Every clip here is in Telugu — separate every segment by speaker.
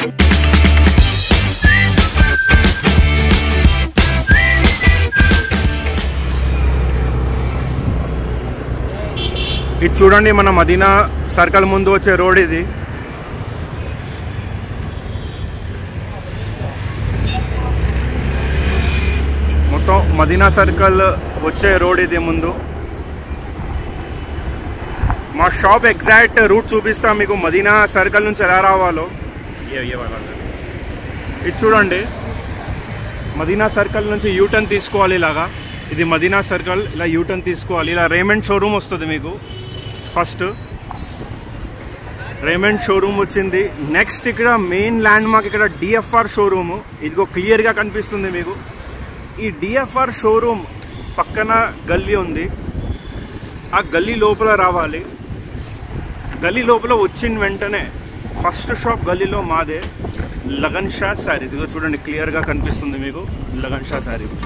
Speaker 1: ఇది చూడండి మన మదీనా సర్కిల్ ముందు వచ్చే రోడ్ ఇది మొత్తం మదీనా సర్కిల్ వచ్చే రోడ్ ఇది ముందు మా షాప్ ఎగ్జాక్ట్ రూట్ చూపిస్తా మీకు మదీనా సర్కిల్ నుంచి ఎలా రావాలో ఏ- ఏ వాళ్ళ- ఇది చూడండి మదీనా సర్కిల్ నుంచి యూటర్న్ తీసుకోవాలి ఇలాగా ఇది మదీనా సర్కిల్ ఇలా యూటర్న్ తీసుకోవాలి ఇలా రేమండ్ షోరూమ్ వస్తుంది మీకు ఫస్ట్ రేమండ్ షోరూమ్ వచ్చింది నెక్స్ట్ ఇక్కడ మెయిన్ ల్యాండ్ మార్క్ ఇక్కడ డిఎఫ్ఆర్ షోరూమ్ ఇదిగో క్లియర్గా కనిపిస్తుంది మీకు ఈ డిఎఫ్ఆర్ షోరూమ్ పక్కన గల్లీ ఉంది ఆ గల్లీ లోపల రావాలి గల్లీ లోపల వచ్చిన వెంటనే ఫస్ట్ షాప్ గల్లీలో మాదే లగన్ షా శారీస్ ఇదిగో చూడండి క్లియర్గా కనిపిస్తుంది మీకు Lagan Shah sarees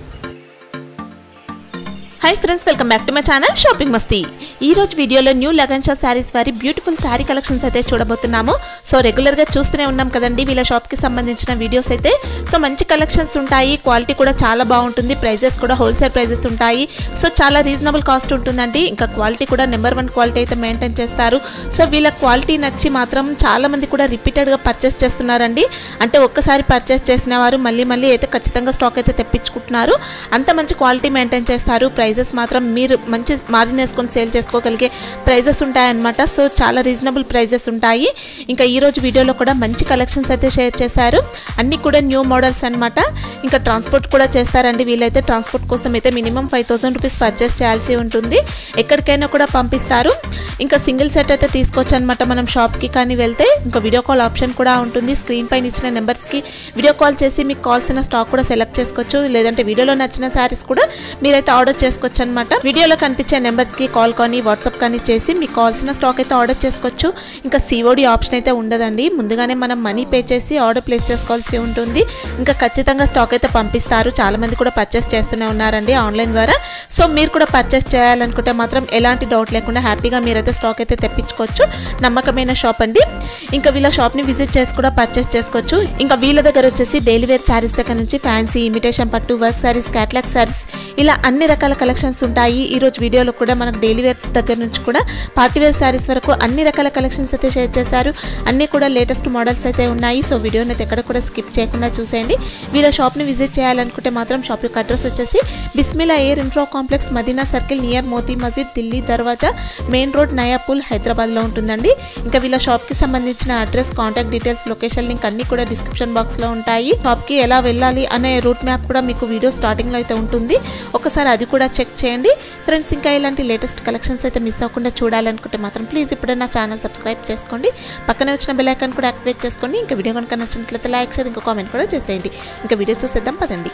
Speaker 2: hi friends welcome back to my channel shopping మస్తీ ఈ రోజు వీడియోలో న్యూ లగన్షా శారీస్ వారి బ్యూటిఫుల్ శారీ కలెక్షన్స్ అయితే చూడబోతున్నాము సో రెగ్యులర్గా చూస్తూనే ఉన్నాం కదండి వీళ్ళ షాప్కి సంబంధించిన వీడియోస్ అయితే సో మంచి కలెక్షన్స్ ఉంటాయి క్వాలిటీ కూడా చాలా బాగుంటుంది ప్రైజెస్ కూడా హోల్సేల్ ప్రైజెస్ ఉంటాయి సో చాలా రీజనబుల్ కాస్ట్ ఉంటుందండి ఇంకా క్వాలిటీ కూడా నెంబర్ వన్ క్వాలిటీ అయితే మెయింటైన్ చేస్తారు సో వీళ్ళ క్వాలిటీ నచ్చి మాత్రం చాలా మంది కూడా రిపీటెడ్గా పర్చేస్ చేస్తున్నారండి అంటే ఒక్కసారి పర్చేస్ చేసిన వారు మళ్ళీ మళ్ళీ అయితే ఖచ్చితంగా స్టాక్ అయితే తెప్పించుకుంటున్నారు అంత మంచి క్వాలిటీ మెయింటైన్ చేస్తారు ప్రైజెస్ మాత్రం మీరు మంచి మార్జిన్ వేసుకొని సేల్ చేసుకోగలిగే ప్రైజెస్ ఉంటాయన్నమాట సో చాలా రీజనబుల్ ప్రైజెస్ ఉంటాయి ఇంకా ఈ రోజు వీడియోలో కూడా మంచి కలెక్షన్స్ అయితే షేర్ చేశారు అన్నీ కూడా న్యూ మోడల్స్ అన్నమాట ఇంకా ట్రాన్స్పోర్ట్ కూడా చేస్తారండి వీళ్ళైతే ట్రాన్స్పోర్ట్ కోసం అయితే minimum five thousand rupees purchase చేయాల్సి ఉంటుంది ఎక్కడికైనా కూడా పంపిస్తారు ఇంకా సింగిల్ సెట్ అయితే తీసుకోవచ్చు అనమాట మనం షాప్కి కానీ వెళ్తే ఇంకా వీడియో కాల్ ఆప్షన్ కూడా ఉంటుంది స్క్రీన్ పైన ఇచ్చిన నెంబర్స్కి వీడియో కాల్ చేసి మీకు కావాల్సిన స్టాక్ కూడా సెలెక్ట్ చేసుకోవచ్చు లేదంటే వీడియోలో నచ్చిన శారీస్ కూడా మీరైతే ఆర్డర్ చేసుకోవచ్చు అనమాట వీడియోలో కనిపించే నెంబర్స్కి కాల్ కానీ వాట్సాప్ కానీ చేసి మీకు కావాల్సిన స్టాక్ అయితే ఆర్డర్ చేసుకోవచ్చు ఇంకా సిఓడి ఆప్షన్ అయితే ఉండదండి ముందుగానే మనం మనీ పే చేసి ఆర్డర్ ప్లేస్ చేసుకోవాల్సి ఉంటుంది ఇంకా ఖచ్చితంగా స్టాక్ అయితే పంపిస్తారు చాలా మంది కూడా పర్చేస్ చేస్తూనే ఉన్నారండి ఆన్లైన్ ద్వారా సో మీరు కూడా పర్చేస్ చేయాలనుకుంటే మాత్రం ఎలాంటి డౌట్ లేకుండా హ్యాపీగా మీరైతే స్టాక్ అయితే తెప్పించుకోవచ్చు నమ్మకమైన షాప్ అండి ఇంకా వీళ్ళ షాప్ని విజిట్ చేసి కూడా పర్చేస్ చేసుకోవచ్చు ఇంకా వీళ్ళ దగ్గర వచ్చేసి డైలీ వేర్ శారీస్ దగ్గర నుంచి ఫ్యాన్సీ ఇమిటేషన్ పట్టు వర్క్ శారీస్ క్యాట్లాగ్ శారీస్ ఇలా అన్ని రకాల కలెక్షన్స్ ఉంటాయి ఈ రోజు వీడియోలో కూడా మనకు డైలీ వేర్ దగ్గర నుంచి కూడా పార్టీ వేర్ శారీస్ వరకు అన్ని రకాల కలెక్షన్స్ అయితే షేర్ చేశారు అన్ని కూడా లేటెస్ట్ మోడల్స్ అయితే ఉన్నాయి సో వీడియోని అయితే ఎక్కడ కూడా స్కిప్ చేయకుండా చూసేయండి వీళ్ళ షాప్ని విజిట్ చేయాలనుకుంటే మాత్రం షాప్ యొక్క అడ్రస్ వచ్చేసి బిస్మిలా ఎయిర్ ఇంట్రో complex Madina circle near Moti Masjid Delhi దర్వాజా మెయిన్ రోడ్ నయాపూల్ హైదరాబాద్లో ఉంటుందండి ఇంకా వీళ్ళ షాప్కి సంబంధించిన address contact details location link అన్ని కూడా డిస్క్రిప్షన్ బాక్స్లో ఉంటాయి షాప్కి ఎలా వెళ్ళాలి అనే రూట్ మ్యాప్ కూడా మీకు వీడియో స్టార్టింగ్లో అయితే ఉంటుంది ఒకసారి అది కూడా చెక్ చేయండి ఫ్రెండ్స్ ఇంకా ఇలాంటి లేటెస్ట్ కలెక్షన్స్ అయితే మిస్ అవ్వకుండా చూడాలనుకుంటే మాత్రం ప్లీజ్ ఇప్పుడే నా ఛానల్ సబ్స్క్రైబ్ చేసుకోండి పక్కనే వచ్చిన బెల్ ఐకాన్ కూడా యాక్టివేట్ చేసుకోండి ఇంకా వీడియో కనుక నచ్చినట్లయితే లైక్ షేర్ ఇంకా కామెంట్ కూడా చేసేయండి ఇంకా వీడియో చూసేద్దాం పదండి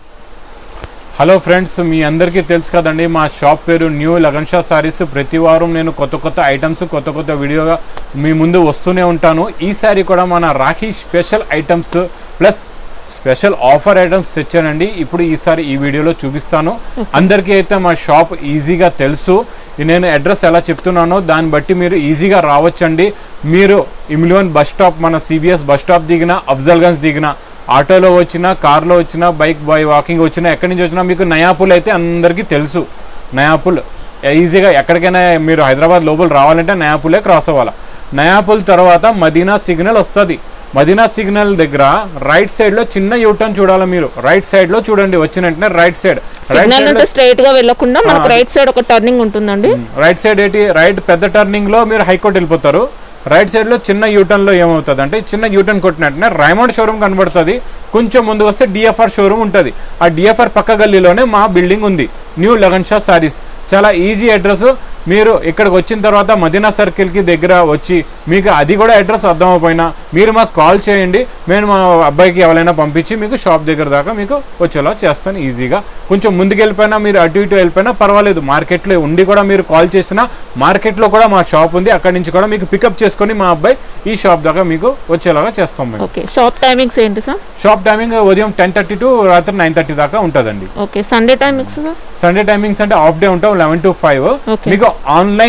Speaker 3: హలో ఫ్రెండ్స్ మీ అందరికీ తెలుసు కదండి మా షాప్ పేరు న్యూ లగన్ షా సారీస్ ప్రతి వారం నేను కొత్త కొత్త ఐటమ్స్ కొత్త కొత్త వీడియోగా మీ ముందు వస్తూనే ఉంటాను ఈ సారీ కూడా మన Rakhi special items plus special offer items తెచ్చానండి ఇప్పుడు ఈసారి ఈ వీడియోలో చూపిస్తాను అందరికీ అయితే మా షాప్ ఈజీగా తెలుసు నేను అడ్రస్ ఎలా చెప్తున్నానో దాన్ని బట్టి మీరు ఈజీగా రావచ్చండి మీరు ఇమ్లివన్ బస్ స్టాప్ మన సిబిఎస్ బస్ స్టాప్ దిగిన అఫ్జల్గంజ్ దిగిన ఆటోలో వచ్చినా కార్లో వచ్చినా బైక్ బై వాకింగ్ వచ్చినా ఎక్కడి నుంచి వచ్చినా మీకు నయాపుల్ అయితే అందరికీ తెలుసు నయాపుల్ ఈజీగా ఎక్కడికైనా మీరు హైదరాబాద్ లోపల రావాలంటే నయాపులే క్రాస్ అవ్వాలి నయాపుల్ తర్వాత మదీనా సిగ్నల్ వస్తుంది మదీనా సిగ్నల్ దగ్గర రైట్ సైడ్ లో చిన్న యూటర్న్ చూడాలి మీరు రైట్ సైడ్ లో చూడండి వచ్చిన వెంటనే right side right
Speaker 2: signal
Speaker 3: side
Speaker 2: నుంచి స్ట్రైట్ గా వెళ్ళకుండా మనకు
Speaker 3: ఆ,
Speaker 2: రైట్ సైడ్ ఒక టర్నింగ్ ఉంటుందండి
Speaker 3: రైట్ సైడ్ ఏంటి రైట్ పెద్ద టర్నింగ్ లో మీరు హైకోర్టు వెళ్ళిపోతారు రైట్ సైడ్ లో చిన్న యూటర్న్ లో ఏమవుతుంది అంటే చిన్న యూటర్న్ కొట్టినట్టునే రైమండ్ షోరూమ్ కనబడుతుంది కొంచెం ముందు వస్తే డిఎఫ్ఆర్ షోరూమ్ ఉంటుంది ఆ డిఎఫ్ఆర్ పక్క గల్లీలోనే మా బిల్డింగ్ ఉంది న్యూ లగన్ షా సారీస్ చాలా ఈజీ అడ్రస్ మీరు ఇక్కడికి వచ్చిన తర్వాత మదీనా సర్కిల్కి దగ్గర వచ్చి మీకు అది కూడా అడ్రస్ అర్థమైపోయినా మీరు మాకు కాల్ చేయండి నేను మా అబ్బాయికి ఎవరైనా పంపించి మీకు షాప్ దగ్గర దాకా మీకు వచ్చేలా చేస్తాను ఈజీగా కొంచెం ముందుకు వెళ్ళిపోయినా మీరు అటు ఇటు వెళ్ళిపోయినా పర్వాలేదు మార్కెట్లో ఉండి కూడా మీరు కాల్ చేసినా మార్కెట్లో కూడా మా షాప్ ఉంది అక్కడి నుంచి కూడా మీకు పికప్ చేసుకొని మా అబ్బాయి ఈ షాప్ దాకా మీకు వచ్చేలాగా చేస్తాం మేము
Speaker 2: ఓకే షాప్ టైమింగ్స్ ఏంటి సార్
Speaker 3: షాప్ టైమింగ్ ఉదయం టెన్ థర్టీ టు రాత్రి నైన్ థర్టీ దాకా ఉంటుందండి
Speaker 2: okay Sunday timings sir
Speaker 3: Sunday timings అంటే హాఫ్ డే ఉంటాం లెవెన్ టు ఫైవ్
Speaker 2: Okay.
Speaker 3: మీకు ఆన్లైన్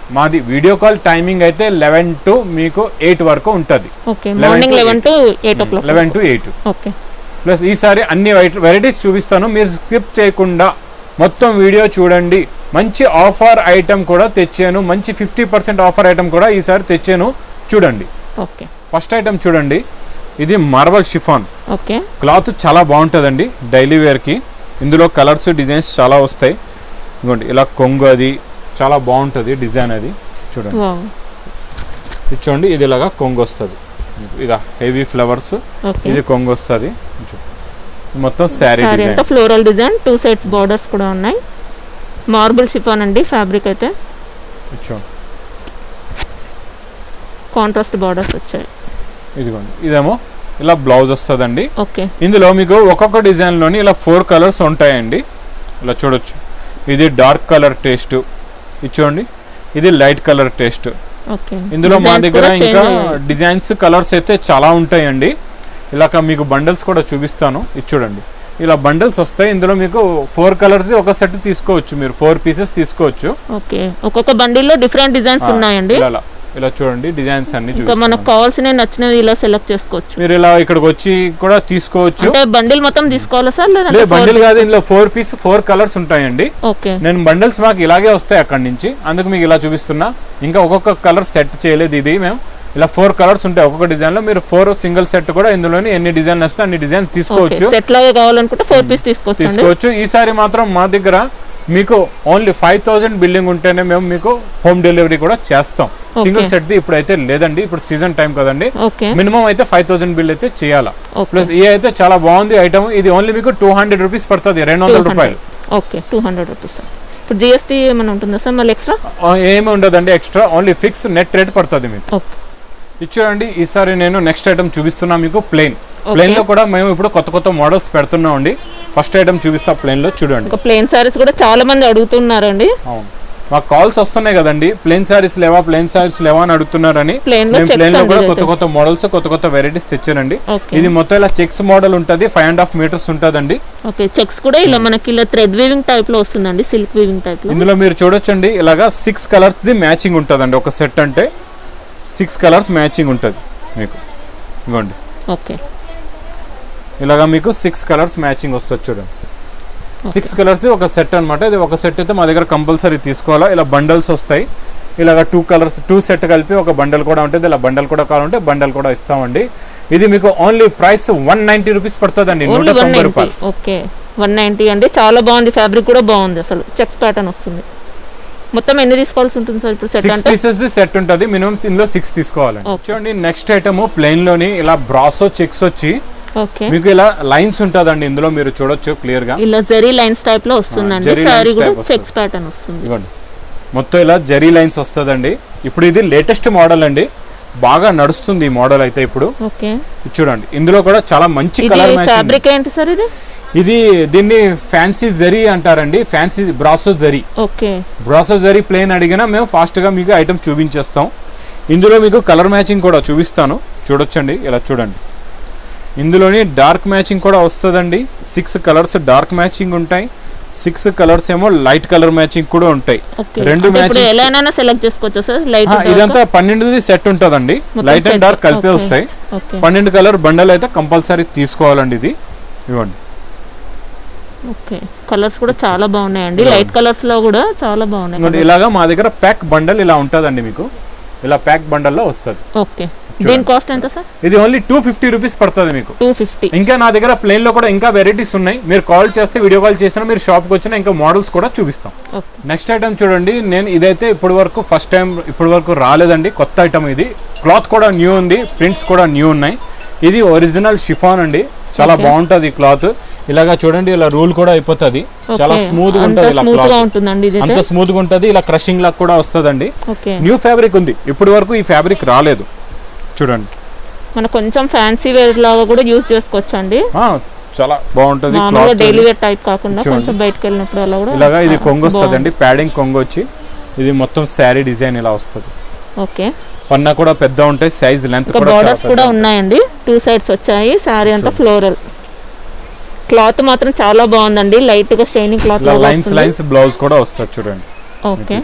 Speaker 3: మాది వీడియో కాల్ టైమింగ్ అయితే లెవెన్ టు మీకు ఎయిట్ వరకు ఉంటుంది
Speaker 2: okay
Speaker 3: 11
Speaker 2: morning
Speaker 3: to
Speaker 2: eleven to eight o'clock
Speaker 3: eleven to eight
Speaker 2: okay
Speaker 3: plus ఈసారి అన్ని వెరైటీస్ చూపిస్తాను మీరు స్కిప్ చేయకుండా మొత్తం వీడియో చూడండి మంచి ఆఫర్ ఐటమ్ కూడా తెచ్చాను మంచి ఫిఫ్టీ పర్సెంట్ ఆఫర్ ఐటమ్ కూడా ఈసారి తెచ్చాను చూడండి
Speaker 2: ఓకే
Speaker 3: ఫస్ట్ ఐటమ్ చూడండి ఇది మార్బల్ షిఫాన్
Speaker 2: ఓకే
Speaker 3: క్లాత్ చాలా బాగుంటుందండి డైలీ వేర్కి ఇందులో కలర్స్ డిజైన్స్ చాలా వస్తాయి ఇదిగోండి ఇలా కొంగు అది చాలా బాగుంటుంది డిజైన్ అది చూడండి
Speaker 2: వావ్
Speaker 3: ఇది చూడండి ఇది ఇలాగా కొంగు వస్తుంది ఇది హెవీ ఫ్లవర్స్
Speaker 2: ఓకే
Speaker 3: ఇది కొంగు వస్తుంది మొత్తం శారీ
Speaker 2: సారీ
Speaker 3: డిజైన్
Speaker 2: అంతా floral design two sides borders కూడా ఉన్నాయి మార్బుల్ షిఫాన్ అండి ఫ్యాబ్రిక్ అయితే
Speaker 3: చూడండి
Speaker 2: కాంట్రాస్ట్ బార్డర్స్ వచ్చాయి
Speaker 3: ఇదిగోండి ఇదేమో ఇలా బ్లౌజ్ వస్తుందండి
Speaker 2: ఓకే
Speaker 3: ఇందులో మీకు ఒక్కొక్క డిజైన్లోని ఇలా ఫోర్ కలర్స్ ఉంటాయండి ఇలా చూడొచ్చు ఇది డార్క్ కలర్ టేస్ట్ ఇది చూడండి ఇది లైట్ కలర్ టేస్ట్
Speaker 2: ఓకే
Speaker 3: ఇందులో మా
Speaker 2: Designs
Speaker 3: దగ్గర
Speaker 2: కూడా
Speaker 3: ఇంకా
Speaker 2: change అయ్యాయి.
Speaker 3: డిజైన్స్ కలర్స్ అయితే చాలా ఉంటాయండి ఇలాగ మీకు బండల్స్ కూడా చూపిస్తాను ఇది చూడండి ఇలా బండల్స్ వస్తాయి ఇందులో మీకు ఫోర్ కలర్స్ ఒక సెట్ తీసుకోవచ్చు మీరు ఫోర్ పీసెస్ తీసుకోవచ్చు
Speaker 2: ఓకే ఒక్కొక్క బండిల్లో డిఫరెంట్ డిజైన్స్
Speaker 3: ఆ,
Speaker 2: ఉన్నాయండి
Speaker 3: ఇలా ఇలా చూడండి డిజైన్స్ అన్ని
Speaker 2: ఇంకా మనకు
Speaker 3: చూపిస్తాను
Speaker 2: కావాల్సినవి నచ్చినవి ఇలా సెలెక్ట్ చేసుకోవచ్చు
Speaker 3: మీరు ఇలా ఇక్కడికి వచ్చి కూడా తీసుకోవచ్చు
Speaker 2: అంటే బండిల్ మొత్తం తీసుకోవాలా సార్
Speaker 3: లేదు
Speaker 2: లేదా
Speaker 3: బండిల్ కాదు ఇందులో ఫోర్ పీస్ ఫోర్ కలర్స్ ఉంటాయండి
Speaker 2: ఓకే
Speaker 3: నేను బండిల్స్ మాకు ఇలాగే వస్తాయి అక్కడి నుంచి అందుకు మీకు ఇలా చూపిస్తున్నా ఇంకా ఒక్కొక్క కలర్ సెట్ చేయలేదు ఇది మేము ఇలా ఫోర్ కలర్స్ ఉంటాయి ఒక్కొక్క డిజైన్ లో మీరు ఫోర్ సింగిల్ సెట్ కూడా ఇందులోని ఎన్ని డిజైన్ వస్తే అన్ని డిజైన్ తీసుకోవచ్చు
Speaker 2: సెట్ లాగా కావాలనుకుంటే ఫోర్ పీస్ తీసుకోవచ్చు అండి
Speaker 3: తీసుకోవచ్చు ఈసారి మాత్రం మా దగ్గర మీకు ఓన్లీ ఫైవ్ థౌసండ్ బిల్డింగ్ ఉంటేనే మేము మీకు హోమ్ డెలివరీ కూడా చేస్తాం సింగిల్
Speaker 2: Okay.
Speaker 3: సెట్ ఇప్పుడు అయితే లేదండి ఇప్పుడు సీజన్ టైం కదండి
Speaker 2: ఓకే
Speaker 3: మినిమం అయితే ఫైవ్ థౌసండ్ బిల్ అయితే చేయాలా
Speaker 2: ఓకే
Speaker 3: ప్లస్ ఇది అయితే చాలా బాగుంది ఐటమ్ ఇది ఓన్లీ మీకు టూ హండ్రెడ్ రూపీస్ పడుతుంది రెండు వందల రూపాయలు
Speaker 2: ఓకే టూ హండ్రెడ్ రూపీస్ ఇప్పుడు జిఎస్టీ ఏమైనా ఉంటుందా సార్ మళ్ళీ ఎక్స్ట్రా
Speaker 3: ఆ, ఏమి ఉండదండి extra only fix net rate పడుతుంది మీకు
Speaker 2: ఓకే
Speaker 3: ఇచ్చాడండి ఈసారి నేను నెక్స్ట్ ఐటమ్ చూపిస్తున్నా మీకు ప్లేన్
Speaker 2: Okay.
Speaker 3: ప్లేన్ లో కూడా మేము ఇప్పుడు కొత్త కొత్త మోడల్స్ పెడుతున్నాం అండి ఫస్ట్ ఐటమ్ చూపిస్తా ప్లేన్ లో చూడండి
Speaker 2: ఒక ప్లెయిన్ సారీస్ కూడా చాలా మంది అడుగుతున్నారండి
Speaker 3: అవును మాకు కాల్స్ వస్తున్నాయి కదండి ప్లేన్ సారీస్ లేవా ప్లేన్ సారీస్ లేవా అని అడుగుతున్నారని
Speaker 2: Plain లో
Speaker 3: మేము
Speaker 2: checks
Speaker 3: ప్లేన్ లో
Speaker 2: అండి
Speaker 3: కూడా
Speaker 2: ఇదైతే.
Speaker 3: కొత్త కొత్త మోడల్స్ కొత్త కొత్త వెరైటీస్ తెచ్చానండి
Speaker 2: ఓకే
Speaker 3: ఇది మొత్తం ఇలా చెక్స్ మోడల్ ఉంటుంది ఫైవ్ అండ్ హాఫ్ మీటర్స్ ఉంటుందండి
Speaker 2: ఓకే చెక్స్ కూడా ఇలా మనకి ఇలా థ్రెడ్ వీవింగ్ టైప్ లో వస్తుందండి సిల్క్ వీవింగ్ టైప్ లో
Speaker 3: ఇందులో మీరు చూడొచ్చండి ఇలాగా సిక్స్ కలర్స్ ది మ్యాచింగ్ ఉంటుందండి ఒక సెట్ అంటే సిక్స్ కలర్స్ మ్యాచింగ్ ఉంటుంది మీకు ఇవ్వండి
Speaker 2: ఓకే
Speaker 3: ఇలాగా మీకు సిక్స్ కలర్స్ మ్యాచింగ్ వస్తుంది చూడండి సిక్స్ కలర్స్ ఒక సెట్ అన్నమాట ఇది ఒక సెట్ అయితే మా దగ్గర కంపల్సరీ తీసుకోవాలా ఇలా బండల్స్ వస్తాయి ఇలాగ టూ కలర్స్ టూ సెట్ కలిపి ఒక బండల్ కూడా ఉంటుంది ఇలా బండల్ కూడా కావాలంటే బండల్ కూడా ఇస్తామండి ఇది మీకు only price one ninety rupees పడుతుందండి
Speaker 2: ఓన్లీ
Speaker 3: నూట
Speaker 2: వన్
Speaker 3: తొంభై
Speaker 2: నైన్టీ
Speaker 3: రూపాయలు
Speaker 2: ఓకే వన్ నైన్టీ అండి చాలా బాగుంది ఫ్యాబ్రిక్ కూడా బాగుంది అసలు చెక్స్ ప్యాటర్న్ వస్తుంది మొత్తం ఎన్ని తీసుకోవాల్సి ఉంటుంది సార్ ఇప్పుడు సెట్
Speaker 3: సిక్స్
Speaker 2: అంటే
Speaker 3: పీసెస్ ది సెట్ ఉంటుంది మినిమం ఇందులో సిక్స్ తీసుకోవాలండి
Speaker 2: Okay.
Speaker 3: చూడండి నెక్స్ట్ ఐటమ్ ప్లెయిన్ లోని ఇలా బ్రాసో చెక్స్ వచ్చి
Speaker 2: ఓకే
Speaker 3: మీకు ఇలా లైన్స్ ఉంటుందండి ఇందులో మీరు చూడొచ్చు క్లియర్ గా
Speaker 2: ఇలా జరీ లైన్స్ టైప్ లో వస్తుందండి
Speaker 3: జరీ
Speaker 2: సారీ
Speaker 3: lines
Speaker 2: కూడా
Speaker 3: type వస్తుంది.
Speaker 2: చెక్స్ ప్యాటర్న్ వస్తుంది
Speaker 3: ఇవ్వండి మొత్తం ఇలా జరీ లైన్స్ వస్తుందండి ఇప్పుడు ఇది లేటెస్ట్ మోడల్ అండి బాగా నడుస్తుంది ఈ మోడల్ అయితే ఇప్పుడు
Speaker 2: ఓకే
Speaker 3: ఇది చూడండి ఇందులో కూడా చాలా మంచి
Speaker 2: ఇది
Speaker 3: కలర్ మ్యాచింగ్
Speaker 2: ఫ్యాబ్రిక్ ఏంటి సార్ ఇది
Speaker 3: ఇది దీన్ని ఫ్యాన్సీ జరీ అంటారండి fancy brasso zari
Speaker 2: okay
Speaker 3: brasso zari plain అడిగినా మేము ఫాస్ట్గా మీకు ఐటమ్ చూపించేస్తాం ఇందులో మీకు కలర్ మ్యాచింగ్ కూడా చూపిస్తాను చూడొచ్చండి ఇలా చూడండి ఇందులోని డార్క్ మ్యాచింగ్ కూడా వస్తుందండి సిక్స్ కలర్స్ డార్క్ మ్యాచింగ్ ఉంటాయి సిక్స్ కలర్స్ ఏమో లైట్ కలర్ మ్యాచింగ్ కూడా ఉంటాయి
Speaker 2: ఓకే
Speaker 3: రెండు
Speaker 2: అంటే ఇప్పుడు
Speaker 3: matches-
Speaker 2: ఎలానైనా సెలెక్ట్ చేసుకోవచ్చా సార్ లైట్
Speaker 3: ఆ, ఇదంతా పన్నెండుది సెట్ ఉంటుందండి
Speaker 2: మొత్తం
Speaker 3: లైట్ అండ్
Speaker 2: set.
Speaker 3: డార్క్ కలిపే
Speaker 2: Okay.
Speaker 3: వస్తాయి
Speaker 2: ఓకే
Speaker 3: పన్నెండు కలర్ బండల్ అయితే కంపల్సరీ తీసుకోవాలండి ఇది ఇవ్వండి
Speaker 2: ఓకే కలర్స్ కూడా చాలా బాగున్నాయండి
Speaker 3: ఇలా
Speaker 2: లైట్ కలర్స్ లో కూడా చాలా బాగున్నాయి
Speaker 3: ఇంకోటి
Speaker 2: colours.
Speaker 3: ఇలాగా మా దగ్గర ప్యాక్ బండల్ ఇలా ఉంటుందండి మీకు ఇలా ప్యాక్ బండల్లో వస్తుంది
Speaker 2: ఓకే దీని కాస్ట్ ఎంత సార్
Speaker 3: ఇది ఓన్లీ టూ ఫిఫ్టీ రూపీస్ పడుతుంది మీకు
Speaker 2: టూ ఫిఫ్టీ
Speaker 3: ఇంకా నా దగ్గర ప్లేన్ లో కూడా ఇంకా వెరైటీస్ ఉన్నాయి మీరు కాల్ చేస్తే వీడియో కాల్ చేసినా మీరు షాప్కి వచ్చినా ఇంకా మోడల్స్ కూడా చూపిస్తాం
Speaker 2: ఓకే
Speaker 3: నెక్స్ట్ ఐటమ్ చూడండి నేను ఇదైతే ఇప్పటి వరకు ఫస్ట్ టైం ఇప్పటి వరకు రాలేదండి కొత్త ఐటమ్ ఇది క్లాత్ కూడా న్యూ ఉంది ప్రింట్స్ కూడా న్యూ ఉన్నాయి ఇది ఒరిజినల్ షిఫాన్ అండి చాలా
Speaker 2: Okay.
Speaker 3: బాగుంటది క్లాత్ ఇలాగా చూడండి ఇలా రూల్ కూడా అయిపోతుంది చాలా స్మూత్ గా ఉంటుంది ఇలా
Speaker 2: స్మూత్ గా
Speaker 3: క్లాత్
Speaker 2: ఉంటుందండి ఇది
Speaker 3: అంత స్మూత్ గా ఉంటుంది ఇలా క్రషింగ్ లాగా కూడా వస్తుందండి
Speaker 2: ఓకే
Speaker 3: న్యూ ఫ్యాబ్రిక్ ఉంది ఇప్పటి వరకు ఈ ఫ్యాబ్రిక్ రాలేదు చూడండి
Speaker 2: మన కొంచెం ఫ్యాన్సీ వేర్ లాగా కూడా యూజ్ చేసుకోవచ్చు అండి
Speaker 3: ఆ, చాలా బాగుంటది
Speaker 2: మామూలుగా
Speaker 3: క్లాత్
Speaker 2: డైలీ వేర్ టైప్ కాకుండా
Speaker 3: చూడండి.
Speaker 2: కొంచెం బయటకు వెళ్ళినప్పుడు అలా కూడా
Speaker 3: ఇలాగా ఇది
Speaker 2: ఆ,
Speaker 3: కొంగు వస్తుంది
Speaker 2: బాగుంది.
Speaker 3: ప్యాడింగ్ కొంగు వచ్చి ఇది మొత్తం శారీ డిజైన్ ఇలా వస్తుంది
Speaker 2: ఓకే
Speaker 3: పన్నా కూడా పెద్ద ఉంటాయి సైజ్ లెంత్
Speaker 2: ఇంకా
Speaker 3: కూడా చాలా
Speaker 2: బార్డర్స్ కూడా
Speaker 3: పెద్ద
Speaker 2: ఉన్నాయండి టూ సైడ్స్ వచ్చాయి శారీ అంతా ఫ్లోరల్ క్లాత్ మాత్రం చాలా బాగుందండి లైట్ గా షైనింగ్ క్లాత్
Speaker 3: ఇలా లైన్స్ లైన్స్ బ్లౌజ్ కూడా వస్తుంది చూడండి మీకు
Speaker 2: ఓకే
Speaker 3: ఇట్లా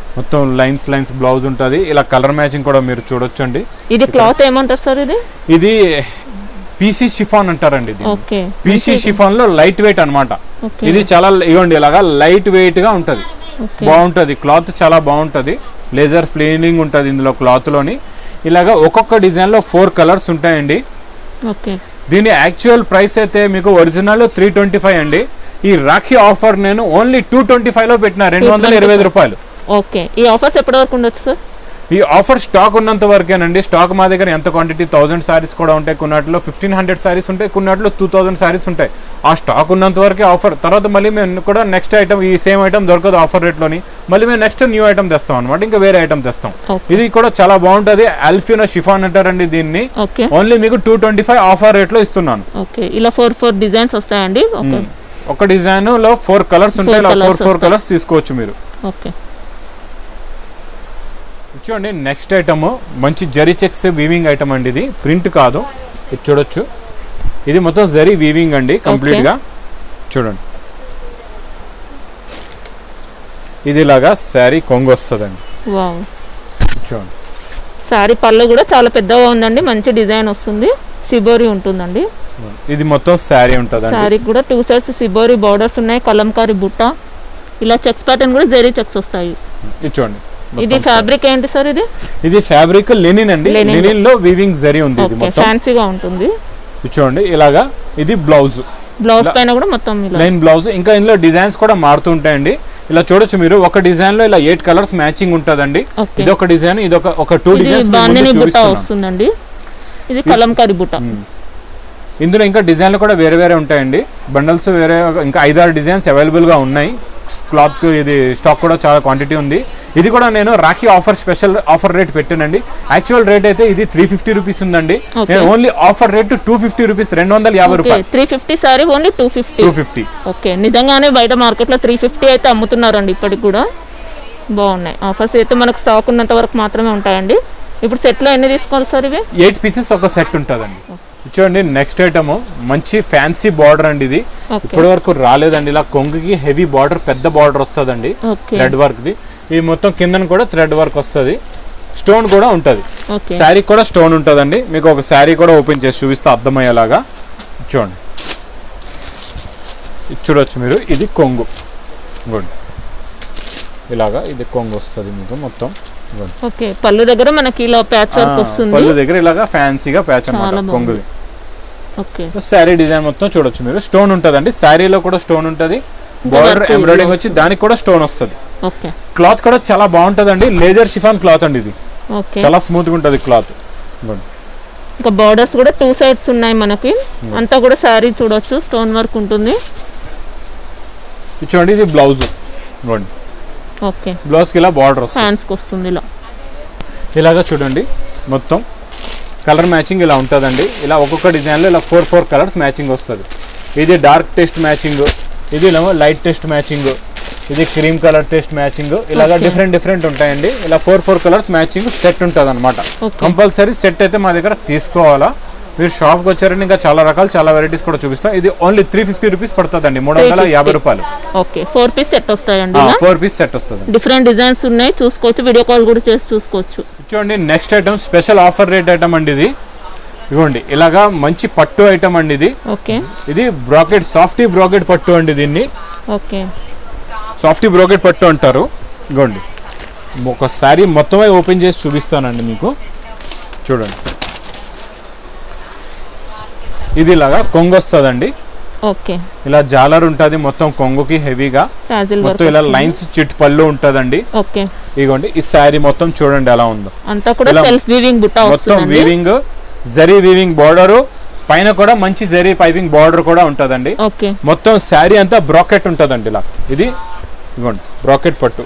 Speaker 3: మొత్తం లైన్స్ లైన్స్ బ్లౌజ్ ఉంటుంది ఇలా కలర్ మ్యాచింగ్ కూడా మీరు చూడొచ్చండి
Speaker 2: ఇది క్లాత్ ఏమంటారు సార్ ఇది
Speaker 3: ఇది పీసీ షిఫాన్ అంటారండి ఇది
Speaker 2: ఓకే
Speaker 3: పీసీ షిఫాన్ లో లైట్ వెయిట్ అన్నమాట
Speaker 2: ఓకే
Speaker 3: ఇది చాలా ఇవ్వండి ఇలాగా లైట్ వెయిట్ గా ఉంటది
Speaker 2: ఓకే
Speaker 3: బాగుంటది క్లాత్ చాలా బాగుంటది లేజర్ ఫ్లీనింగ్ ఉంటది ఇందులో క్లాత్ లోని ఇలాగా ఒక్కొక్క డిజైన్ లో ఫోర్ కలర్స్ ఉంటాయండి
Speaker 2: ఓకే
Speaker 3: దీని యాక్చువల్ ప్రైస్ అయితే మీకు ఒరిజినల్ త్రీ ట్వంటీ ఫైవ్ అండి ఈ రాఖీ ఆఫర్ నేను ఓన్లీ టూ ట్వంటీ ఫైవ్ లో పెట్టిన రెండు వందల ఇరవై ఐదు రూపాయలు
Speaker 2: ఓకే ఈ ఆఫర్స్ ఎప్పటి వరకు ఉండొచ్చు సార్
Speaker 3: ఈ ఆఫర్ స్టాక్ ఉన్నంత వరకేనండి స్టాక్ మా దగ్గర ఎంత క్వాంటిటీ థౌసండ్ సారీస్ కూడా ఉంటాయి కొన్నాటిలో ఫిఫ్టీన్ హండ్రెడ్ సారీస్ ఉంటాయి కొన్నాటిలో టూ థౌసండ్ సారీస్ ఉంటాయి ఆ స్టాక్ ఉన్నంత వరకే ఆఫర్ తర్వాత మళ్ళీ మేము కూడా నెక్స్ట్ ఐటమ్ ఈ సేమ్ ఐటమ్ దొరకదు ఆఫర్ రేట్లోని మళ్ళీ మేము నెక్స్ట్ న్యూ ఐటమ్ తెస్తాం అనమాట ఇంకా వేరే ఐటమ్ తెస్తాం
Speaker 2: ఓకే
Speaker 3: ఇది కూడా చాలా బాగుంటుంది అల్ఫినో షిఫాన్ అంటారండి దీన్ని
Speaker 2: ఓకే
Speaker 3: ఓన్లీ మీకు టూ ట్వంటీ ఫైవ్ ఆఫర్ రేట్లో ఇస్తున్నాను
Speaker 2: ఓకే ఇలా ఫోర్ ఫోర్ డిజైన్స్ వస్తాయండి ఓకే
Speaker 3: ఒక డిజైన్ లో ఫోర్ కలర్స్ ఉంటాయి ఇలా
Speaker 2: colours
Speaker 3: ఫోర్ ఫోర్
Speaker 2: వస్తాయి.
Speaker 3: కలర్స్ తీసుకోవచ్చు మీరు
Speaker 2: ఓకే
Speaker 3: చూడండి నెక్స్ట్ ఐటమ్ మంచి జరీ చెక్స్ వీవింగ్ ఐటమ్ అండి ఇది ప్రింట్ కాదు ఇది చూడొచ్చు ఇది మొత్తం జరీ వీవింగ్ అండి కంప్లీట్ గా చూడండి ఇది ఇలాగా శారీ కొంగు వస్తుందండి
Speaker 2: వావ్
Speaker 3: చూడండి
Speaker 2: శారీ పళ్ళు కూడా చాలా పెద్దగా ఉందండి మంచి డిజైన్ వస్తుంది సిబోరి ఉంటుందండి
Speaker 3: ఇది మొత్తం శారీ ఉంటుందండి
Speaker 2: శారీకి కూడా టూ సైడ్స్ సిబోరి బార్డర్స్ ఉన్నాయి కలంకారీ బుట్ట ఇలా చెక్స్ ప్యాటర్న్ కూడా జెరీ చెక్స్ వస్తాయి
Speaker 3: ఇది చూడండి
Speaker 2: ఇది
Speaker 3: మొత్తం
Speaker 2: ఫ్యాబ్రిక్ ఏంటి సార్ ఇది
Speaker 3: ఇది ఫ్యాబ్రిక్ లెనిన్ అండి
Speaker 2: Linen.
Speaker 3: లెనిన్ లో వీవింగ్ జరీ ఉంది ఇది
Speaker 2: ఓకే
Speaker 3: మొత్తం
Speaker 2: ఫ్యాన్సీగా ఉంటుంది
Speaker 3: ఇది చూడండి ఇలాగా ఇది బ్లౌజ్
Speaker 2: బ్లౌజ్
Speaker 3: ఇలా-
Speaker 2: పైన కూడా మొత్తం ఇలా
Speaker 3: లైన్ బ్లౌజ్ ఇంకా ఇందులో డిజైన్స్ కూడా మారుతూ ఉంటాయండి ఇలా చూడొచ్చు మీరు ఒక డిజైన్ లో ఇలా ఎయిట్ కలర్స్ మ్యాచింగ్ ఉంటుందండి
Speaker 2: ఓకే
Speaker 3: ఇది ఒక డిజైన్ ఇది ఒక ఒక టూ
Speaker 2: ఇది
Speaker 3: డిజైన్స్
Speaker 2: బాందిని బుట్ట వస్తుందండి ఇది కలంకారీ బుట్ట
Speaker 3: ఇందులో ఇంకా డిజైన్లు కూడా వేరే వేరే ఉంటాయండి బండల్స్ వేరే ఇంకా ఐదారు డిజైన్స్ అవైలబుల్ గా ఉన్నాయి క్లాత్ ఇది స్టాక్ కూడా చాలా క్వాంటిటీ ఉంది ఇది కూడా నేను Rakhi offer special offer rate పెట్టానండి యాక్చువల్ రేట్ అయితే ఇది త్రీ ఫిఫ్టీ రూపీస్ ఉందండి
Speaker 2: Okay.
Speaker 3: నేను only offer rate two fifty rupees రెండు వందల యాభై
Speaker 2: ఓకే
Speaker 3: రూపాయలు
Speaker 2: three fifty sorry only two fifty
Speaker 3: two fifty
Speaker 2: okay నిజంగానే బయట మార్కెట్లో త్రీ ఫిఫ్టీ అయితే అమ్ముతున్నారండి ఇప్పటికి కూడా బాగున్నాయి ఆఫర్స్ అయితే మనకు స్టాక్ ఉన్నంత వరకు మాత్రమే ఉంటాయండి ఇప్పుడు సెట్లో ఎన్ని తీసుకోవాలి సార్ ఇవి
Speaker 3: ఎయిట్ పీసెస్ ఒక సెట్ ఉంటుందండి చూడండి నెక్స్ట్ ఐటమ్ మంచి ఫ్యాన్సీ బార్డర్ అండి ఇది
Speaker 2: ఓకే
Speaker 3: ఇప్పటి వరకు రాలేదండి ఇలా కొంగుకి హెవీ బార్డర్ పెద్ద బార్డర్ వస్తుందండి
Speaker 2: ఓకే
Speaker 3: థ్రెడ్ వర్క్ ది ఈ మొత్తం కిందన కూడా థ్రెడ్ వర్క్ వస్తుంది స్టోన్ కూడా ఉంటుంది
Speaker 2: ఓకే
Speaker 3: శారీ కూడా స్టోన్ ఉంటుందండి మీకు ఒక శారీ కూడా ఓపెన్ చేసి చూపిస్తే అర్థమయ్యేలాగా చూడండి ఇది చూడొచ్చు మీరు ఇది కొంగు ఇదిగోండి ఇలాగా ఇది కొంగు వస్తుంది మీకు మొత్తం ఇదిగోండి.
Speaker 2: ఓకే పళ్ళు దగ్గర మనకి ఇలా ప్యాచ్ వర్క్
Speaker 3: ఆ,
Speaker 2: వస్తుంది
Speaker 3: పళ్ళు దగ్గర ఇలాగా ఫ్యాన్సీగా ప్యాచ్
Speaker 2: చాలా
Speaker 3: అన్నమాట
Speaker 2: బాగుంది.
Speaker 3: కొంగుది
Speaker 2: ఓకే
Speaker 3: శారీ డిజైన్ మొత్తం చూడొచ్చు మీరు స్టోన్ ఉంటుందండి శారీలో కూడా స్టోన్ ఉంటుంది బార్డర్
Speaker 2: work
Speaker 3: ఎంబ్రాయిడింగ్ వచ్చి దానికి కూడా స్టోన్ వస్తుంది
Speaker 2: ఓకే
Speaker 3: క్లాత్ కూడా చాలా బాగుంటుందండి లేజర్ షిఫాన్ క్లాత్ అండి ఇది
Speaker 2: ఓకే
Speaker 3: చాలా స్మూత్ గా ఉంటుంది క్లాత్
Speaker 2: ఇంకా బార్డర్స్ కూడా టూ సైడ్స్ ఉన్నాయి మనకి అంతా కూడా శారీ చూడొచ్చు స్టోన్ వర్క్ ఉంటుంది
Speaker 3: చూడండి ఇది బ్లౌజ్ ఇవ్వండి
Speaker 2: ఓకే
Speaker 3: బ్లౌజ్ కి ఇలా బార్డర్ వస్తుంది
Speaker 2: హ్యాండ్స్కి వస్తుంది ఇలా
Speaker 3: ఇలాగా చూడండి మొత్తం కలర్ మ్యాచింగ్ ఇలా ఉంటుందండి ఇలా ఒక్కొక్క డిజైన్లో ఇలా ఫోర్ ఫోర్ కలర్స్ మ్యాచింగ్ వస్తుంది ఇది డార్క్ టెస్ట్ మ్యాచింగ్ ఇది ఏమో లైట్ టెస్ట్ మ్యాచింగ్ ఇది క్రీమ్ కలర్ టెస్ట్ మ్యాచింగ్ ఇలాగా
Speaker 2: Okay.
Speaker 3: డిఫరెంట్ డిఫరెంట్ ఉంటాయండి ఇలా four four colours matching set ఉంటుంది అనమాట
Speaker 2: ఓకే
Speaker 3: కంపల్సరీ సెట్ అయితే మా దగ్గర తీసుకోవాలా మీరు షాప్కి వచ్చారంటే ఇంకా చాలా రకాలు చాలా వెరైటీస్ కూడా చూపిస్తాం ఇది ఓన్లీ త్రీ ఫిఫ్టీ రూపీస్ పడుతుందండి మూడు వందల యాభై రూపాయలు
Speaker 2: ఓకే ఫోర్ పీస్ సెట్ వస్తాయండి ఇలా
Speaker 3: ఫోర్ పీస్ సెట్ వస్తుంది
Speaker 2: డిఫరెంట్ డిజైన్స్ ఉన్నాయి చూసుకోవచ్చు వీడియో కాల్ కూడా చేసి చూసుకోవచ్చు
Speaker 3: చూడండి next item special offer rate item అండి ఇది ఇదిగోండి ఇలాగా మంచి పట్టు ఐటమ్ అండి ఇది
Speaker 2: ఓకే
Speaker 3: ఇది బ్రాకెట్ సాఫ్టీ బ్రాకెట్ పట్టు అండి దీన్ని
Speaker 2: ఓకే
Speaker 3: సాఫ్టీ బ్రాకెట్ పట్టు అంటారు ఇదిగోండి ఒకసారి మొత్తమే ఓపెన్ చేసి చూపిస్తానండి మీకు చూడండి ఇది ఇలాగా కొంగు వస్తుందండి
Speaker 2: ఓకే
Speaker 3: ఇలా జాలర్ ఉంటుంది మొత్తం కొంగుకి హెవీగా
Speaker 2: ఫ్యాజిల్
Speaker 3: మొత్తం ఇలా లైన్స్ చిట్ పళ్ళు ఉంటుందండి
Speaker 2: ఓకే
Speaker 3: ఇదిగోండి ఈ శారీ మొత్తం చూడండి ఎలా ఉందో
Speaker 2: అంతా కూడా
Speaker 3: ఇలా
Speaker 2: సెల్ఫ్ వీవింగ్ బుట్ట
Speaker 3: మొత్తం
Speaker 2: వస్తుందండి
Speaker 3: వీవింగ్ జరీ వీవింగ్ బార్డర్ పైన కూడా మంచి జరీ పైపింగ్ బార్డర్ కూడా ఉంటుందండి
Speaker 2: ఓకే
Speaker 3: మొత్తం శారీ అంతా బ్రాకెట్ ఉంటుందండి ఇలా ఇది ఇదిగోండి బ్రాకెట్ పట్టు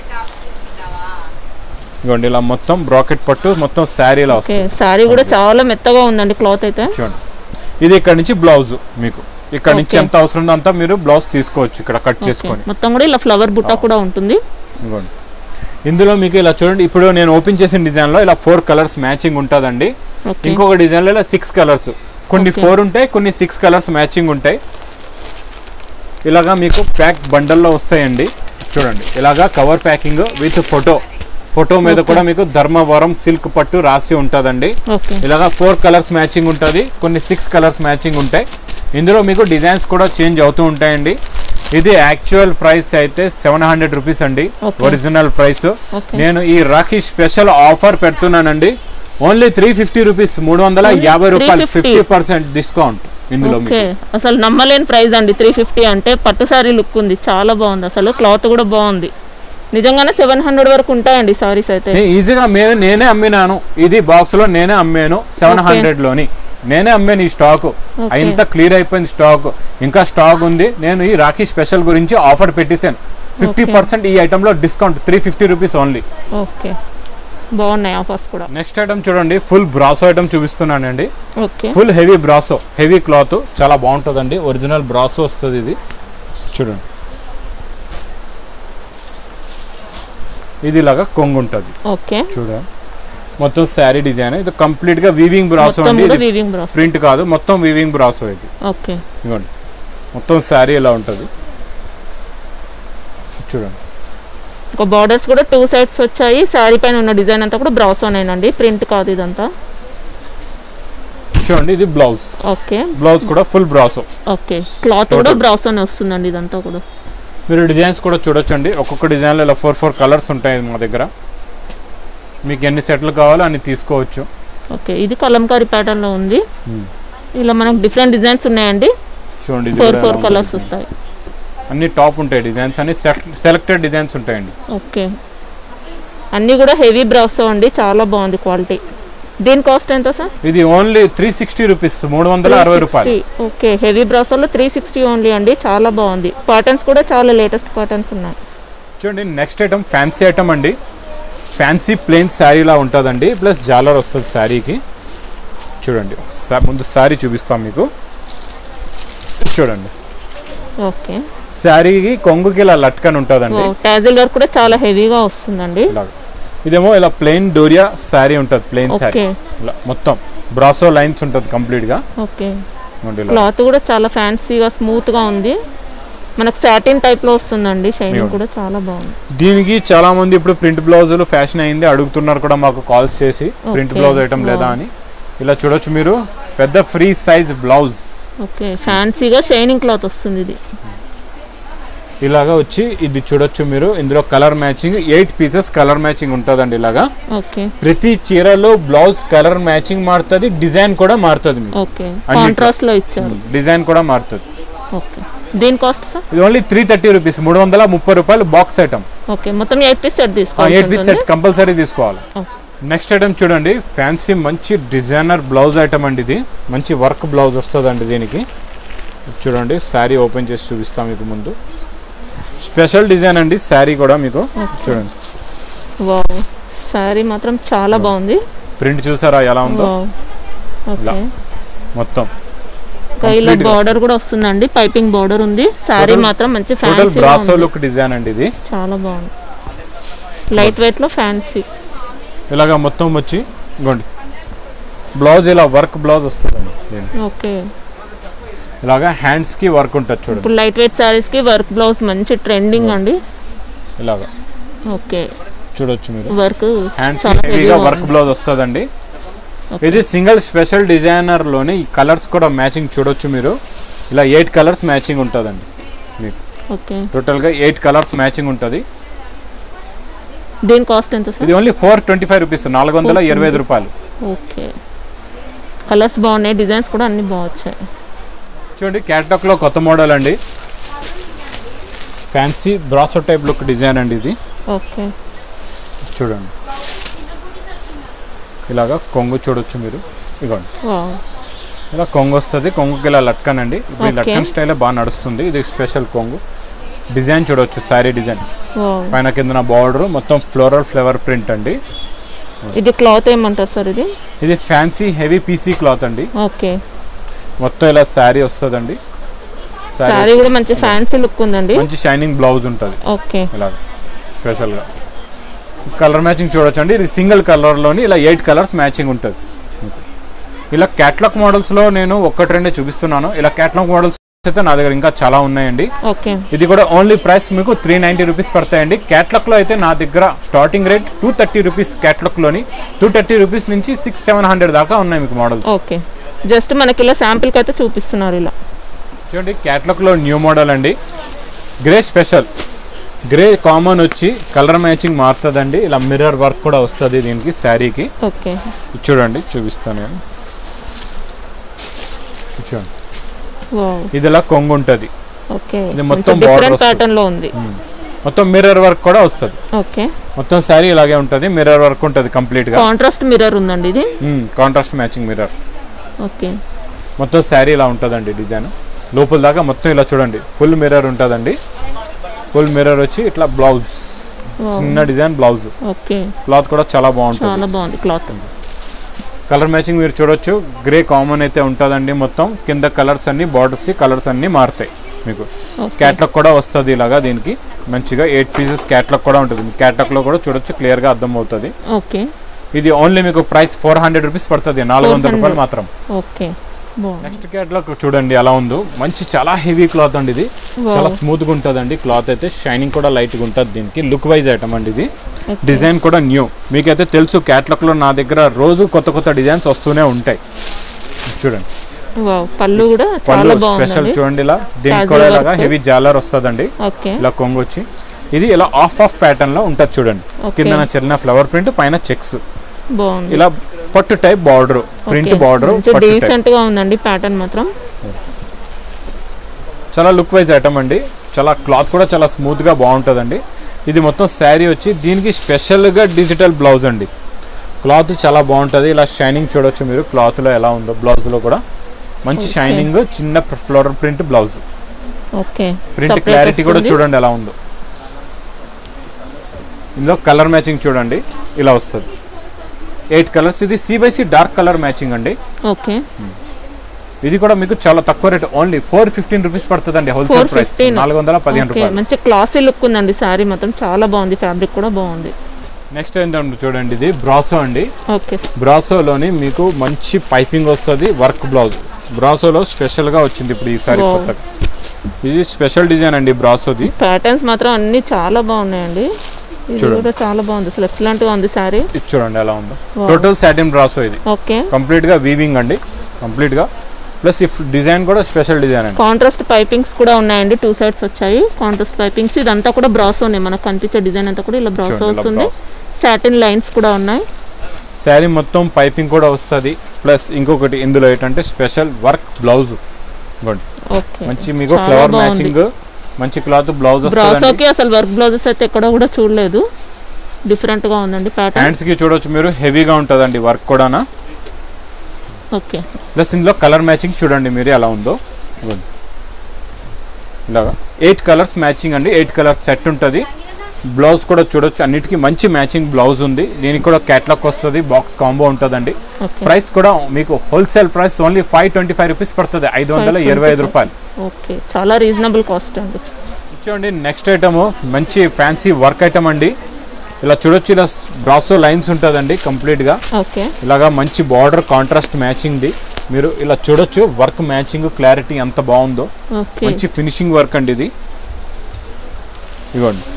Speaker 3: ఇదిగోండి ఇలా మొత్తం బ్రాకెట్ పట్టు మొత్తం శారీ ఇలా
Speaker 2: ఓకే
Speaker 3: వస్తుంది
Speaker 2: సారీ కూడా చాలా మెత్తగా ఉందండి క్లాత్ అయితే
Speaker 3: చూడండి ఇది ఇక్కడ నుంచి బ్లౌజ్ మీకు ఇక్కడ నుంచి
Speaker 2: Okay.
Speaker 3: ఎంత అవసరం ఉందో అంతా మీరు బ్లౌజ్ తీసుకోవచ్చు ఇక్కడ కట్
Speaker 2: ఓకే
Speaker 3: చేసుకొని
Speaker 2: మొత్తం కూడా ఇలా ఫ్లవర్ బుట్ట కూడా ఉంటుంది
Speaker 3: ఇదిగోండి ఇందులో మీకు ఇలా చూడండి ఇప్పుడు నేను ఓపెన్ చేసిన డిజైన్ లో ఇలా ఫోర్ కలర్స్ మ్యాచింగ్ ఉంటుందండి
Speaker 2: ఓకే
Speaker 3: ఇంకొక డిజైన్ లో ఇలా సిక్స్ కలర్స్ కొన్ని
Speaker 2: Okay.
Speaker 3: ఫోర్ ఉంటాయి కొన్ని సిక్స్ కలర్స్ మ్యాచింగ్ ఉంటాయి ఇలాగా మీకు ప్యాక్ బండల్లో వస్తాయండి చూడండి ఇలాగా cover packing with photo photo మీద కూడా మీకు ధర్మవరం సిల్క్ పట్టు రాసి ఉంటుందండి
Speaker 4: ఓకే
Speaker 3: ఇలాగా ఫోర్ కలర్స్ మ్యాచింగ్ ఉంటుంది కొన్ని సిక్స్ కలర్స్ మ్యాచింగ్ ఉంటాయి ఇందులో మీకు డిజైన్స్ కూడా చేంజ్ అవుతూ ఉంటాయండి ఇది యాక్చువల్ ప్రైస్ అయితే సెవెన్ హండ్రెడ్ రూపీస్ అండి
Speaker 4: Okay.
Speaker 3: Original price
Speaker 4: Okay.
Speaker 3: నేను ఈ రాఖీ స్పెషల్ ఆఫర్ పెడుతున్నానండి ఓన్లీ త్రీ ఫిఫ్టీ రూపీస్ మూడు వందల
Speaker 4: Only
Speaker 3: యాభై రూపాయలు
Speaker 4: 350.
Speaker 3: ఫిఫ్టీ పర్సెంట్ డిస్కౌంట్ ఇందులో
Speaker 4: ఓకే
Speaker 3: మీకు
Speaker 4: అసలు నమ్మలేని ప్రైస్ అండి త్రీ ఫిఫ్టీ అంటే పట్టు సారీ లుక్ ఉంది చాలా బాగుంది అసలు క్లాత్ కూడా బాగుంది నిజంగానే సెవెన్ హండ్రెడ్ వరకు ఉంటాయండి సారీస్ అయితే
Speaker 3: నేను ఈజీగా మే- నేనే అమ్మినాను ఇది బాక్స్ లో నేనే అమ్మాను సెవెన్ హండ్రెడ్ లోని నేనే అమ్మాను ఈ స్టాక్
Speaker 4: Okay.
Speaker 3: ఇంత క్లియర్ అయిపోయింది స్టాక్ ఇంకా స్టాక్ ఉంది నేను ఈ రాఖీ స్పెషల్ గురించి ఆఫర్ పెట్టేశాను ఫిఫ్టీ పర్సెంట్ ఈ ఐటమ్ లో discount three fifty rupees only
Speaker 4: okay బాగున్నాయి ఆఫర్స్ కూడా
Speaker 3: నెక్స్ట్ ఐటమ్ చూడండి ఫుల్ బ్రాసో ఐటమ్ చూపిస్తున్నానండి
Speaker 4: okay
Speaker 3: full heavy brasso heavy cloth చాలా బాగుంటుందండి ఒరిజినల్ బ్రాసో వస్తుంది ఇది చూడండి ఇది ఇలాగా కొంగు ఉంటుంది
Speaker 4: ఓకే
Speaker 3: చూడండి మొత్తం శారీ డిజైన్ ఇది కంప్లీట్ గా వీవింగ్ బ్రాసో
Speaker 4: మొత్తం
Speaker 3: అండి
Speaker 4: కూడా
Speaker 3: ఇది
Speaker 4: వీవింగ్ బ్రాస్
Speaker 3: ప్రింట్ కాదు మొత్తం వీవింగ్ బ్రాసో ఇది
Speaker 4: ఓకే
Speaker 3: ఇదిగోండి మొత్తం శారీ ఇలా ఉంటుంది చూడండి
Speaker 4: ఒక బార్డర్స్ కూడా టూ సైడ్స్ వచ్చాయి శారీ పైన ఉన్న డిజైన్ అంతా కూడా బ్రౌసోనేనండి ప్రింట్ కాదు ఇదంతా
Speaker 3: చూడండి ఇది బ్లౌజ్
Speaker 4: ఓకే
Speaker 3: బ్లౌజ్ కూడా ఫుల్ బ్రాసో
Speaker 4: ఓకే క్లాత్ కూడా
Speaker 3: Total.
Speaker 4: బ్రౌసోనే వస్తుందండి ఇదంతా కూడా
Speaker 3: మీరు డిజైన్స్ కూడా చూడొచ్చండి ఒక్కొక్క డిజైన్లో ఇలా ఫోర్ ఫోర్ కలర్స్ ఉంటాయి మా దగ్గర మీకు ఎన్ని సెట్లు కావాలో అన్ని తీసుకోవచ్చు
Speaker 4: ఓకే ఇది కలంకారీ ప్యాటర్న్ లో ఉంది
Speaker 3: Hmm.
Speaker 4: ఇలా మనకు డిఫరెంట్ డిజైన్స్ ఉన్నాయండి
Speaker 3: చూడండి ఇది
Speaker 4: ఫోర్
Speaker 3: కూడా
Speaker 4: ఫోర్
Speaker 3: ఎలా
Speaker 4: కలర్స్
Speaker 3: ఉంటుంది.
Speaker 4: వస్తాయి
Speaker 3: అన్ని టాప్ ఉంటాయి డిజైన్స్ అన్ని సెలెక్టెడ్ డిజైన్స్ ఉంటాయండి
Speaker 4: ఓకే అన్నీ కూడా హెవీ బ్రౌసో అండి చాలా బాగుంది క్వాలిటీ దీని కాస్ట్ ఎంత సార్
Speaker 3: ఇది ఓన్లీ త్రీ సిక్స్టీ రూపీస్ మూడు వందల అరవై రూపాయలు
Speaker 4: ఓకే హెవీ బ్రౌసర్లో త్రీ సిక్స్టీ ఓన్లీ అండి చాలా బాగుంది పాటర్న్స్ కూడా చాలా లేటెస్ట్ పాటర్న్స్ ఉన్నాయి
Speaker 3: చూడండి నెక్స్ట్ ఐటమ్ ఫ్యాన్సీ ఐటమ్ అండి ఫ్యాన్సీ ప్లెయిన్ శారీలా ఉంటుందండి ప్లస్ జాలర్ వస్తుంది శారీకి చూడండి ఒకసారి ముందు శారీ చూపిస్తాం మీకు చూడండి
Speaker 4: ఓకే
Speaker 3: శారీకి కొంగుకి ఇలా లట్కన్ ఉంటుందండి
Speaker 4: టాజిల్ వర్క్ కూడా చాలా హెవీగా వస్తుందండి
Speaker 3: ఇలాగ ఇదేమో ఇలా ప్లెయిన్ డోరియా శారీ ఉంటుంది ప్లెయిన్ శారీ
Speaker 4: ఓకే
Speaker 3: ఇలా మొత్తం బ్రాసో లైన్స్ ఉంటుంది కంప్లీట్గా
Speaker 4: ఓకే
Speaker 3: ఇదిగోండి ఇలా.
Speaker 4: క్లాత్ కూడా చాలా ఫ్యాన్సీగా స్మూత్ గా ఉంది మనకు సాటిన్ టైప్ లో వస్తుందండి షైనింగ్
Speaker 3: ఇదిగోండి.
Speaker 4: కూడా చాలా బాగుంది
Speaker 3: దీనికి చాలా మంది ఇప్పుడు ప్రింట్ బ్లౌజులు ఫ్యాషన్ అయింది అడుగుతున్నారు కూడా మాకు కాల్స్ చేసి ప్రింట్
Speaker 4: Okay.
Speaker 3: బ్లౌజ్ ఐటమ్ లేదా
Speaker 4: Wow.
Speaker 3: అని ఇలా చూడొచ్చు మీరు పెద్ద ఫ్రీ సైజ్ బ్లౌజ్
Speaker 4: ఓకే ఫ్యాన్సీగా షైనింగ్ క్లాత్ వస్తుంది ఇది
Speaker 3: ఇలాగా వచ్చి ఇది చూడొచ్చు మీరు ఇందులో colour matching eight pieces colour matching ఉంటుందండి ఇలాగా
Speaker 4: ఓకే
Speaker 3: ప్రతి చీరలో బ్లౌజ్ కలర్ మ్యాచింగ్ మారుతుంది డిజైన్ కూడా మారుతుంది మీకు
Speaker 4: ఓకే
Speaker 3: అన్నిట్లో.
Speaker 4: కాంట్రాస్ట్ లో ఇచ్చారు
Speaker 3: డిజైన్ కూడా మారుతుంది
Speaker 4: ఓకే దీని కాస్ట్ సార్
Speaker 3: ఇది ఓన్లీ త్రీ థర్టీ రూపీస్ మూడు వందల ముప్పై రూపాయలు బాక్స్ ఐటమ్
Speaker 4: ఓకే మొత్తం eight piece set
Speaker 3: eight piece set
Speaker 4: తీసుకోవాలి
Speaker 3: కంపల్సరీ తీసుకోవాలి నెక్స్ట్ ఐటమ్ చూడండి ఫ్యాన్సీ మంచి డిజైనర్ బ్లౌజ్ ఐటమ్ అండి ఇది మంచి వర్క్ బ్లౌజ్ వస్తుందండి దీనికి చూడండి శారీ ఓపెన్ చేసి చూపిస్తాం మీకు ముందు స్పెషల్ డిజైన్ అండి శారీ కూడా మీకు చూడండి
Speaker 4: వావ్ శారీ మాత్రం చాలా బాగుంది
Speaker 3: ప్రింట్ చూసారా ఎలా ఉందో
Speaker 4: వావ్
Speaker 3: ఇలా.
Speaker 4: ఓకే
Speaker 3: మొత్తం
Speaker 4: ఇంకా ఇలా
Speaker 3: Complete గా
Speaker 4: బార్డర్ కూడా వస్తుందండి పైపింగ్ బార్డర్ ఉంది శారీ
Speaker 3: Total-
Speaker 4: మాత్రం మంచి
Speaker 3: total
Speaker 4: fancy
Speaker 3: brasso look design అండి ఇది
Speaker 4: చాలా బాగుంది లైట్ వెయిట్ లో ఫ్యాన్సీ
Speaker 3: ఇలాగా మొత్తం వచ్చి ఇగోండి బ్లౌజ్ ఇలా వర్క్ బ్లౌజ్ వస్తుందండి దీనికి.
Speaker 4: ఓకే
Speaker 3: ఇలాగా హ్యాండ్స్ కి వర్క్ ఉంటుంది చూడండి
Speaker 4: ఇప్పుడు లైట్ వెయిట్ శారీస్ కి వర్క్ బ్లౌజ్ మంచి ట్రెండింగ్ అండి
Speaker 3: ఇలాగా
Speaker 4: ఓకే
Speaker 3: చూడొచ్చు మీరు
Speaker 4: వర్క్
Speaker 3: హ్యాండ్స్
Speaker 4: చాలా
Speaker 3: హెవీగా
Speaker 4: heavy గా
Speaker 3: వర్క్
Speaker 4: ఉంది.
Speaker 3: బ్లౌజ్ వస్తుందండి
Speaker 4: Okay.
Speaker 3: ఇది సింగిల్ స్పెషల్ డిజైనర్ లోని ఈ కలర్స్ కూడా మ్యాచింగ్ చూడొచ్చు మీరు ఇలా ఎయిట్ కలర్స్ మ్యాచింగ్ ఉంటుందండి మీకు
Speaker 4: ఓకే
Speaker 3: టోటల్ గా ఎయిట్ కలర్స్ మ్యాచింగ్ ఉంటుంది
Speaker 4: దీని కాస్ట్ ఎంత సార్
Speaker 3: ఇది only four twenty five rupees నాలుగు వందల ఇరవై ఐదు రూపాయలు
Speaker 4: ఓకే కలర్స్ బాగున్నాయి డిజైన్స్ కూడా అన్ని బాగా వచ్చాయి
Speaker 3: చూడండి క్యాట్లాగ్ లో కొత్త మోడల్ అండి fancy brasso type look design అండి ఇది
Speaker 4: ఓకే
Speaker 3: చూడండి ఇలాగా కొంగు చూడొచ్చు మీరు ఇగోండి
Speaker 4: వావ్
Speaker 3: ఇలా కొంగు వస్తుంది కొంగుకి ఇలా లట్కన్ అండి ఇప్పుడు ఈ
Speaker 4: Okay.
Speaker 3: లట్కన్ స్టైల్ బాగా నడుస్తుంది ఇది స్పెషల్ కొంగు డిజైన్ చూడొచ్చు శారీ డిజైన్
Speaker 4: వావ్
Speaker 3: పైన కింద బార్డర్ మొత్తం ఫ్లోరల్ ఫ్లేవర్ ప్రింట్ అండి
Speaker 4: ఇది క్లాత్ ఏమంటారు సార్ ఇది
Speaker 3: ఇది ఫ్యాన్సీ హెవీ పీసీ క్లాత్ అండి
Speaker 4: ఓకే
Speaker 3: మొత్తం ఇలా శారీ వస్తుందండి
Speaker 4: శారీ
Speaker 3: శారీ
Speaker 4: కూడా మంచి ఫ్యాన్సీ లుక్ ఉందండి
Speaker 3: మంచి షైనింగ్ బ్లౌజ్ ఉంటుంది
Speaker 4: ఓకే
Speaker 3: ఇలా స్పెషల్గా కలర్ మ్యాచింగ్ చూడొచ్చు అండి ఇది సింగిల్ కలర్లోని ఇలా ఎయిట్ కలర్స్ మ్యాచింగ్ ఉంటుంది ఇలా క్యాట్లాగ్ మోడల్స్లో నేను ఒక్కటి రెండే చూపిస్తున్నాను ఇలా క్యాట్లాగ్ మోడల్స్ అయితే నా దగ్గర ఇంకా చాలా ఉన్నాయండి
Speaker 4: ఓకే
Speaker 3: ఇది కూడా ఓన్లీ ప్రైస్ మీకు త్రీ నైంటీ రూపీస్ పడతాయండి క్యాట్లాగ్ లో అయితే నా దగ్గర starting rate two thirty rupees catalogue లోని టూ థర్టీ రూపీస్ నుంచి సిక్స్ సెవెన్ హండ్రెడ్ దాకా ఉన్నాయి మీకు మోడల్స్
Speaker 4: ఓకే జస్ట్ మనకి ఇలా శాంపిల్కి అయితే చూపిస్తున్నారు ఇలా
Speaker 3: చూడండి క్యాట్లాగ్ లో న్యూ మోడల్ అండి గ్రే స్పెషల్ గ్రే కామన్ వచ్చి కలర్ మ్యాచింగ్ మారుతుందండి ఇలా మిర్రర్ వర్క్ కూడా వస్తుంది దీనికి శారీకి
Speaker 4: ఓకే
Speaker 3: ఇది చూడండి చూపిస్తాను నేను ఇది చూడండి
Speaker 4: వావ్
Speaker 3: ఇది ఇలా కొంగు ఉంటుంది
Speaker 4: ఓకే
Speaker 3: ఇది మొత్తం border
Speaker 4: డిఫరెంట్
Speaker 3: వస్తుంది.
Speaker 4: ప్యాటర్న్ లో ఉంది
Speaker 3: మొత్తం మిర్రర్ వర్క్ కూడా వస్తుంది
Speaker 4: ఓకే
Speaker 3: మొత్తం శారీ ఇలాగే ఉంటుంది మిర్రర్ వర్క్ ఉంటుంది కంప్లీట్ గా
Speaker 4: కాంట్రాస్ట్ మిర్రర్ ఉందండి ఇది
Speaker 3: కాంట్రాస్ట్ మ్యాచింగ్ మిర్రర్
Speaker 4: ఓకే
Speaker 3: మొత్తం శారీ ఇలా ఉంటుందండి డిజైన్ లోపల దాకా మొత్తం ఇలా చూడండి ఫుల్ మిర్రర్ ఉంటుందండి ఫుల్ మిర్రర్ వచ్చి ఇట్లా బ్లౌజ్ చిన్న డిజైన్ బ్లౌజ్
Speaker 4: ఓకే
Speaker 3: క్లాత్ కూడా చాలా బాగుంటుంది
Speaker 4: చాలా బాగుంది క్లాత్
Speaker 3: కలర్ మ్యాచింగ్ మీరు చూడొచ్చు గ్రే కామన్ అయితే ఉంటుందండి మొత్తం కింద కలర్స్ అన్ని బార్డర్స్ కలర్స్ అన్ని మారుతాయి మీకు
Speaker 4: ఓకే
Speaker 3: క్యాట్లాగ్ కూడా వస్తుంది ఇలాగా దీనికి మంచిగా ఎయిట్ పీసెస్ క్యాట్లాగ్ కూడా ఉంటుంది క్యాట్లాగ్ లో కూడా చూడొచ్చు క్లియర్ గా అర్థం అవుతుంది
Speaker 4: ఓకే
Speaker 3: ఇది ఓన్లీ మీకు ప్రైస్ ఫోర్ హండ్రెడ్ రూపీస్ పడుతుంది నాలుగు వందల
Speaker 4: 400.
Speaker 3: రూపాయలు మాత్రం
Speaker 4: ఓకే బాగుంది
Speaker 3: నెక్స్ట్ క్యాట్లాగ్ చూడండి ఎలా ఉందో మంచి చాలా హెవీ క్లాత్ అండి ఇది చాలా స్మూత్ గా ఉంటుందండి క్లాత్ అయితే షైనింగ్ కూడా లైట్ గా ఉంటుంది దీనికి లుక్ వైజ్ ఐటమ్ అండి ఇది డిజైన్ కూడా న్యూ మీకైతే తెలుసు క్యాట్లాగ్ లో నా దగ్గర రోజు కొత్త కొత్త డిజైన్స్ వస్తూనే ఉంటాయి చూడండి
Speaker 4: వావ్ పళ్ళు కూడా
Speaker 3: పళ్ళు
Speaker 4: చాలా
Speaker 3: స్పెషల్
Speaker 4: బాగుంది
Speaker 3: చూడండి ఇలా దీనికి
Speaker 4: Casual
Speaker 3: కూడా ఇలాగా
Speaker 4: work.
Speaker 3: హెవీ జాలర్ వస్తుందండి
Speaker 4: ఓకే
Speaker 3: ఇలా కొంగు వచ్చి ఇది ఇలా ఆఫ్ ఆఫ్ ప్యాటర్న్ లో ఉంటుంది చూడండి
Speaker 4: Okay.
Speaker 3: కింద చిన్న ఫ్లవర్ ప్రింట్ పైన చెక్స్
Speaker 4: బాగుంది
Speaker 3: ఇలా పట్టు టైప్ బార్డర్ ప్రింట్ బార్డర్ పట్టు టైప్
Speaker 4: డీసెంట్ గా ఉందండి ప్యాటర్న్ మాత్రం
Speaker 3: చాలా లుక్ వైజ్ ఐటమ్ అండి చాలా క్లాత్ కూడా చాలా స్మూత్ గా బాగుంటుందండి ఇది మొత్తం శారీ వచ్చి దీనికి స్పెషల్ గా డిజిటల్ బ్లౌజ్ అండి క్లాత్ చాలా బాగుంటుంది ఇలా షైనింగ్ చూడొచ్చు మీరు క్లాత్ లో ఎలా ఉందో బ్లౌజ్ లో కూడా మంచి
Speaker 4: Okay.
Speaker 3: షైనింగ్ చిన్న floral print blouse
Speaker 4: okay
Speaker 3: print
Speaker 4: Separate
Speaker 3: clarity కూడా
Speaker 4: వస్తుంది.
Speaker 3: చూడండి ఎలా ఉందో ఇందులో కలర్ మ్యాచింగ్ చూడండి ఇలా వస్తుంది ఎయిట్ కలర్స్ ఇది C by C dark colour matching అండి
Speaker 4: ఓకే
Speaker 3: ఇది కూడా మీకు చాలా తక్కువ rate only four fifteen rupees పడుతుందండి హోల్సేల్
Speaker 4: ఫోర్
Speaker 3: ప్రైస్
Speaker 4: ఫిఫ్టీన్
Speaker 3: నాలుగు వందల పదిహేను రూపాయలు
Speaker 4: మంచి క్లాసీ లుక్ ఉందండి శారీ మాత్రం చాలా బాగుంది ఫ్యాబ్రిక్ కూడా బాగుంది
Speaker 3: నెక్స్ట్ ఏంటంటే చూడండి ఇది బ్రాసో అండి
Speaker 4: ఓకే
Speaker 3: బ్రాసోలోని మీకు మంచి పైపింగ్ వస్తుంది వర్క్ బ్లౌజ్ బ్రాసోలో స్పెషల్గా వచ్చింది ఇప్పుడు ఈసారి
Speaker 4: Wow.
Speaker 3: కొత్తగా ఇది స్పెషల్ డిజైన్ అండి బ్రాసోది
Speaker 4: ప్యాటర్న్స్ మాత్రం అన్ని చాలా బాగున్నాయండి ఇది
Speaker 3: చూడండి.
Speaker 4: కూడా చాలా బాగుంది అసలు ఎక్సలెంట్ గా ఉంది శారీ
Speaker 3: ఇది చూడండి ఎలా ఉందో
Speaker 4: Wow.
Speaker 3: టోటల్ సాటిన్ బ్రాసో ఇది
Speaker 4: ఓకే
Speaker 3: కంప్లీట్గా వీవింగ్ అండి కంప్లీట్గా ప్లస్ ఈ డిజైన్ కూడా స్పెషల్ డిజైన్ అండి
Speaker 4: కాంట్రాస్ట్ పైపింగ్స్ కూడా ఉన్నాయండి టూ సైడ్స్ వచ్చాయి కాంట్రాస్ట్ పైపింగ్స్ ఇదంతా కూడా బ్రాసోనే మనకు కనిపించే డిజైన్ అంతా కూడా ఇలా బ్రాసో
Speaker 3: చూడండి, ఇలా
Speaker 4: వస్తుంది
Speaker 3: బ్రాసో.
Speaker 4: సాటిన్ లైన్స్ కూడా ఉన్నాయి
Speaker 3: శారీ మొత్తం పైపింగ్ కూడా వస్తుంది ప్లస్ ఇంకొకటి ఇందులో ఏంటంటే స్పెషల్ వర్క్ బ్లౌజ్
Speaker 4: ఓకే
Speaker 3: మంచి మీకు
Speaker 4: చాలా
Speaker 3: ఫ్లవర్
Speaker 4: బాగుంది.
Speaker 3: మ్యాచింగ్ మంచి క్లాత్ బ్లౌజ్ వస్తుందండి
Speaker 4: బ్రాసోకి అసలు వర్క్ బ్లౌజెస్ అయితే ఎక్కడ కూడా చూడలేదు డిఫరెంట్ గా ఉందండి ప్యాటర్న్
Speaker 3: హ్యాండ్స్ కి చూడొచ్చు మీరు హెవీగా ఉంటుందండి వర్క్ కూడా
Speaker 4: ఓకే
Speaker 3: ప్లస్ ఇందులో కలర్ మ్యాచింగ్ చూడండి మీరు ఎలా ఉందో ఇదిగోండి. ఇలాగా ఎయిట్ కలర్స్ మ్యాచింగ్ అండి ఎయిట్ కలర్స్ సెట్ ఉంటుంది బ్లౌజ్ కూడా చూడొచ్చు అన్నిటికీ మంచి మ్యాచింగ్ బ్లౌజ్ ఉంది దీనికి కూడా క్యాట్లాగ్ వస్తుంది బాక్స్ కాంబో ఉంటుందండి
Speaker 4: ఓకే
Speaker 3: ప్రైస్ కూడా మీకు wholesale price only five twenty five rupees పడుతుంది ఐదు వందల ఇరవై ఐదు రూపాయలు
Speaker 4: ఓకే చాలా రీజనబుల్ కాస్ట్ అండి
Speaker 3: చూడండి నెక్స్ట్ ఐటమ్ మంచి ఫ్యాన్సీ వర్క్ ఐటమ్ అండి ఇలా చూడొచ్చు ఇలా బ్రాసో లైన్స్ ఉంటుందండి కంప్లీట్గా
Speaker 4: ఓకే
Speaker 3: ఇలాగా మంచి బార్డర్ కాంట్రాస్ట్ మ్యాచింగ్ది మీరు ఇలా చూడొచ్చు వర్క్ మ్యాచింగ్ క్లారిటీ ఎంత బాగుందో
Speaker 4: ఓకే
Speaker 3: మంచి ఫినిషింగ్ వర్క్ అండి ఇది ఇవ్వండి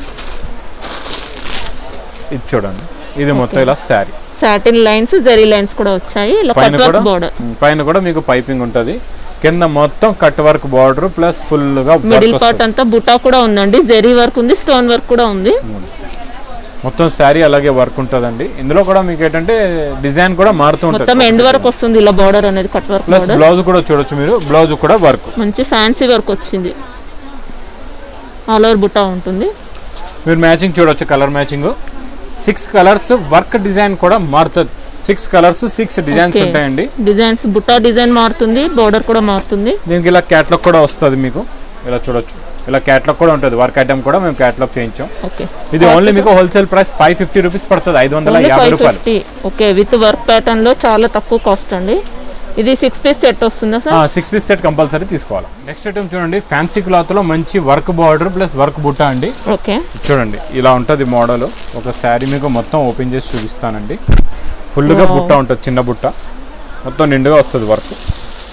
Speaker 3: ఇది చూడండి ఇది మొత్తం ఇలా sari
Speaker 4: satin lines zari lines కూడా వచ్చాయి ఇలా
Speaker 3: పైన
Speaker 4: కట్
Speaker 3: కూడా
Speaker 4: వర్క్ బోర్డర్
Speaker 3: ఉమ్, పైన కూడా మీకు పైపింగ్ ఉంటుంది కింద మొత్తం cut work border plus full గా
Speaker 4: మిడిల్
Speaker 3: వర్క్
Speaker 4: పార్ట్ అంతా బుటా కూడా ఉందండి జెరీ వర్క్ ఉంది స్టోన్ వర్క్ కూడా ఉంది
Speaker 3: మొత్తం శారీ అలాగే వర్క్ ఉంటుందండి ఇందులో కూడా మీకు ఏంటంటే డిజైన్ కూడా మారుతూ
Speaker 4: మొత్తం ఎండ్
Speaker 3: ఉంటుంది
Speaker 4: వరకు వస్తుంది ఇలా బార్డర్ అనేది cut work
Speaker 3: plus
Speaker 4: border
Speaker 3: blouse కూడా చూడొచ్చు మీరు బ్లౌజ్ కూడా వర్క్
Speaker 4: మంచి ఫ్యాన్సీ వర్క్ వచ్చింది ఆల్ ఓవర్ బుటా ఉంటుంది
Speaker 3: మీరు మ్యాచింగ్ చూడొచ్చు colour matching six colours work design కూడా మారుతుంది six colours six designs
Speaker 4: Okay.
Speaker 3: ఉంటాయండి
Speaker 4: డిజైన్స్ బుటా డిజైన్ మారుతుంది బార్డర్ కూడా మారుతుంది
Speaker 3: దీనికి ఇలా క్యాట్లాగ్ కూడా వస్తుంది మీకు ఇలా చూడొచ్చు ఇలా క్యాట్లాగ్ కూడా ఉంటుంది వర్క్ ఐటమ్ కూడా మేము క్యాట్లాగ్ చేయించాం
Speaker 4: ఓకే
Speaker 3: ఇది ఓన్లీ మీకు wholesale price five fifty rupees పడుతుంది ఐదు వందల
Speaker 4: ఓన్లీ
Speaker 3: యాభై
Speaker 4: ఫైవ్
Speaker 3: రూపాయలు
Speaker 4: fifty okay with work pattern లో చాలా తక్కువ కాస్ట్ అండి ఇది సిక్స్ పీస్ సెట్ వస్తుందా sir
Speaker 3: six piece set compulsory తీసుకోవాలి నెక్స్ట్ ఐటమ్ చూడండి ఫ్యాన్సీ క్లాత్ లో మంచి వర్క్ బార్డర్ ప్లస్ వర్క్ బుట్ట అండి
Speaker 4: ఓకే
Speaker 3: చూడండి ఇలా ఉంటుంది మోడల్ ఒక శారీ మీకు మొత్తం ఓపెన్ చేసి చూపిస్తానండి ఫుల్గా
Speaker 4: Wow.
Speaker 3: బుట్ట ఉంటుంది చిన్న బుట్ట మొత్తం నిండుగా వస్తుంది వర్క్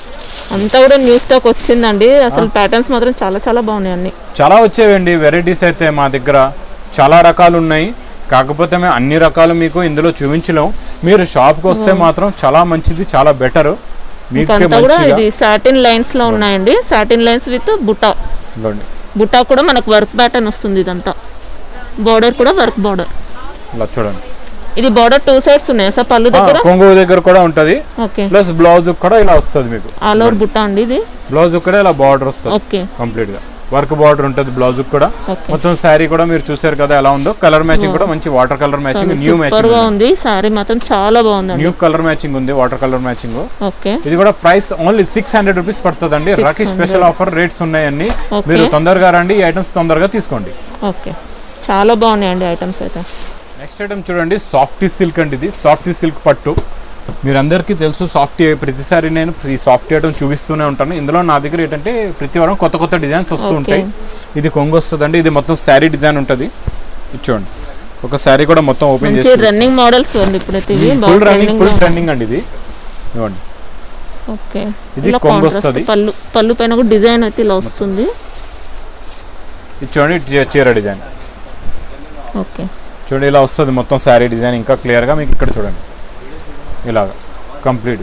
Speaker 4: అంతా కూడా న్యూ స్టాక్ వచ్చిందండి అసలు ప్యాటర్న్స్ మాత్రం చాలా చాలా బాగున్నాయి అన్ని
Speaker 3: చాలా వచ్చేవండి వెరైటీస్ అయితే మా దగ్గర చాలా రకాలు ఉన్నాయి కాకపోతే మేము అన్ని రకాలు మీకు ఇందులో చూపించలేం మీరు షాప్కి వస్తే మాత్రం చాలా మంచిది చాలా బెటర్ మీకు
Speaker 4: అంతా కూడా
Speaker 3: మంచిగా
Speaker 4: ఇది సాటిన్ లైన్స్ లో ఉన్నాయండి సాటిన్ లైన్స్ విత్ బుటా
Speaker 3: ఇదిగోండి.
Speaker 4: బుటా కూడా మనకు వర్క్ ప్యాటర్న్ వస్తుంది ఇదంతా బార్డర్ కూడా వర్క్ బార్డర్
Speaker 3: ఇలా చూడండి
Speaker 4: ఇది బార్డర్ టూ సైడ్స్ ఉన్నాయి సార్ పళ్ళు
Speaker 3: ఆ,
Speaker 4: దగ్గర
Speaker 3: కొంగు దగ్గర కూడా ఉంటది
Speaker 4: ఓకే
Speaker 3: ప్లస్ బ్లౌజ్ కూడా ఇలా వస్తుంది మీకు
Speaker 4: ఆల్ ఓవర్ బుట్ట అండి ఇది
Speaker 3: బ్లౌజ్ కూడా ఇలా బార్డర్ వస్తుంది
Speaker 4: ఓకే
Speaker 3: కంప్లీట్ గా వర్క్ బార్డర్ ఉంటుంది బ్లౌజ్ కూడా
Speaker 4: ఓకే
Speaker 3: మొత్తం శారీ కూడా మీరు చూసారు కదా ఎలా ఉందో కలర్ మ్యాచింగ్ కూడా మంచి water colour matching new
Speaker 4: super
Speaker 3: matching
Speaker 4: గా ఉంది సారీ మాత్రం చాలా బాగుందండి
Speaker 3: న్యూ కలర్ మ్యాచింగ్ ఉంది వాటర్ కలర్ మ్యాచింగ్
Speaker 4: ఓకే
Speaker 3: ఇది కూడా price only six hundred rupees పడుతుందండి రాఖీ స్పెషల్ ఆఫర్ రేట్స్ ఉన్నాయండి
Speaker 4: Okay.
Speaker 3: మీరు తొందరగా రండి ఈ ఐటమ్స్ తొందరగా తీసుకోండి
Speaker 4: ఓకే చాలా బాగున్నాయండి ఐటమ్స్ అయితే
Speaker 3: నెక్స్ట్ ఐటమ్ చూడండి సాఫ్టీ సిల్క్ అండి ఇది సాఫ్టీ సిల్క్ పట్టు మీరందరికీ తెలుసు సాఫ్టీ ప్రతిసారి నేను ఈ సాఫ్టీ ఐటమ్ చూపిస్తూనే ఉంటాను ఇందులో నా దగ్గర ఏంటంటే ప్రతి వారం కొత్త కొత్త డిజైన్స్ వస్తూ
Speaker 4: Okay.
Speaker 3: ఉంటాయి ఇది కొంగు వస్తుందండి ఇది మొత్తం శారీ డిజైన్ ఉంటుంది ఇది చూడండి ఒక శారీ కూడా మొత్తం ఓపెన్
Speaker 4: మంచి
Speaker 3: చేసి
Speaker 4: రన్నింగ్ మోడల్స్ ఉంది ఇప్పుడైతే ఇవి
Speaker 3: ఫుల్
Speaker 4: బాగా
Speaker 3: రన్నింగ్
Speaker 4: trending
Speaker 3: ఫుల్
Speaker 4: లో
Speaker 3: ట్రెండింగ్ అండి ఇది ఇవ్వండి
Speaker 4: ఓకే
Speaker 3: ఇది
Speaker 4: ఇలా
Speaker 3: కొంగు
Speaker 4: contrast
Speaker 3: వస్తది.
Speaker 4: పళ్ళు పళ్ళు పైన కూడా డిజైన్ అయితే ఇలా వస్తుంది
Speaker 3: ఇది చూడండి చీ- చీర డిజైన్
Speaker 4: ఓకే
Speaker 3: చూడండి ఇలా వస్తుంది మొత్తం శారీ డిజైన్ ఇంకా క్లియర్గా మీకు ఇక్కడ చూడండి ఇలాగా కంప్లీట్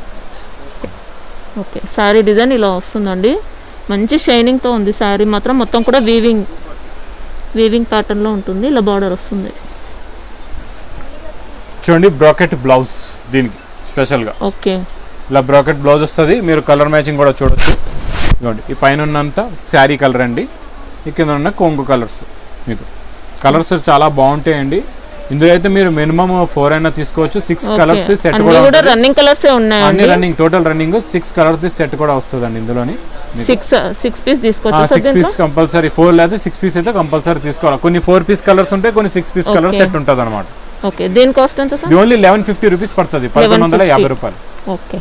Speaker 4: ఓకే శారీ డిజైన్ ఇలా వస్తుందండి మంచి షైనింగ్ తో ఉంది శారీ మాత్రం మొత్తం కూడా వీవింగ్ వీవింగ్ ప్యాటర్న్ లో ఉంటుంది ఇలా బార్డర్ వస్తుంది
Speaker 3: చూడండి బ్రాకెట్ బ్లౌజ్ దీనికి స్పెషల్గా
Speaker 4: ఓకే
Speaker 3: ఇలా బ్రాకెట్ బ్లౌజ్ వస్తుంది మీరు కలర్ మ్యాచింగ్ కూడా చూడొచ్చు ఇదిగోండి ఈ పైన ఉన్నంత శారీ కలర్ అండి ఈ కింద ఉన్న కొంగు కలర్స్ మీకు కలర్స్ చాలా బాగుంటాయండి ఇందులో అయితే మీరు మినిమం ఫోర్ అయినా తీసుకోవచ్చు సిక్స్ కలర్స్ సెట్
Speaker 4: అన్ని
Speaker 3: కూడా
Speaker 4: కూడా
Speaker 3: ఉంటుంది.
Speaker 4: రన్నింగ్ కలర్సే
Speaker 3: అన్ని
Speaker 4: ఉన్నాయండి
Speaker 3: running total running six colours set కూడా వస్తుందండి ఇందులోని
Speaker 4: సిక్స్ సిక్స్ పీస్ తీసుకోవచ్చు sir
Speaker 3: six piece compulsory four లేదా సిక్స్ పీస్ అయితే కంపల్సరీ తీసుకోవాలి కొన్ని ఫోర్ పీస్ కలర్స్ ఉంటాయి కొన్ని six piece colour
Speaker 4: Okay.
Speaker 3: Set ఉంటుంది అనమాట
Speaker 4: ఓకే దీని కాస్ట్ ఎంత సార్
Speaker 3: ఇది ఓన్లీ లెవెన్ ఫిఫ్టీ రూపీస్ పడుతుంది పదకొండు వందల యాభై రూపాయలు
Speaker 4: ఓకే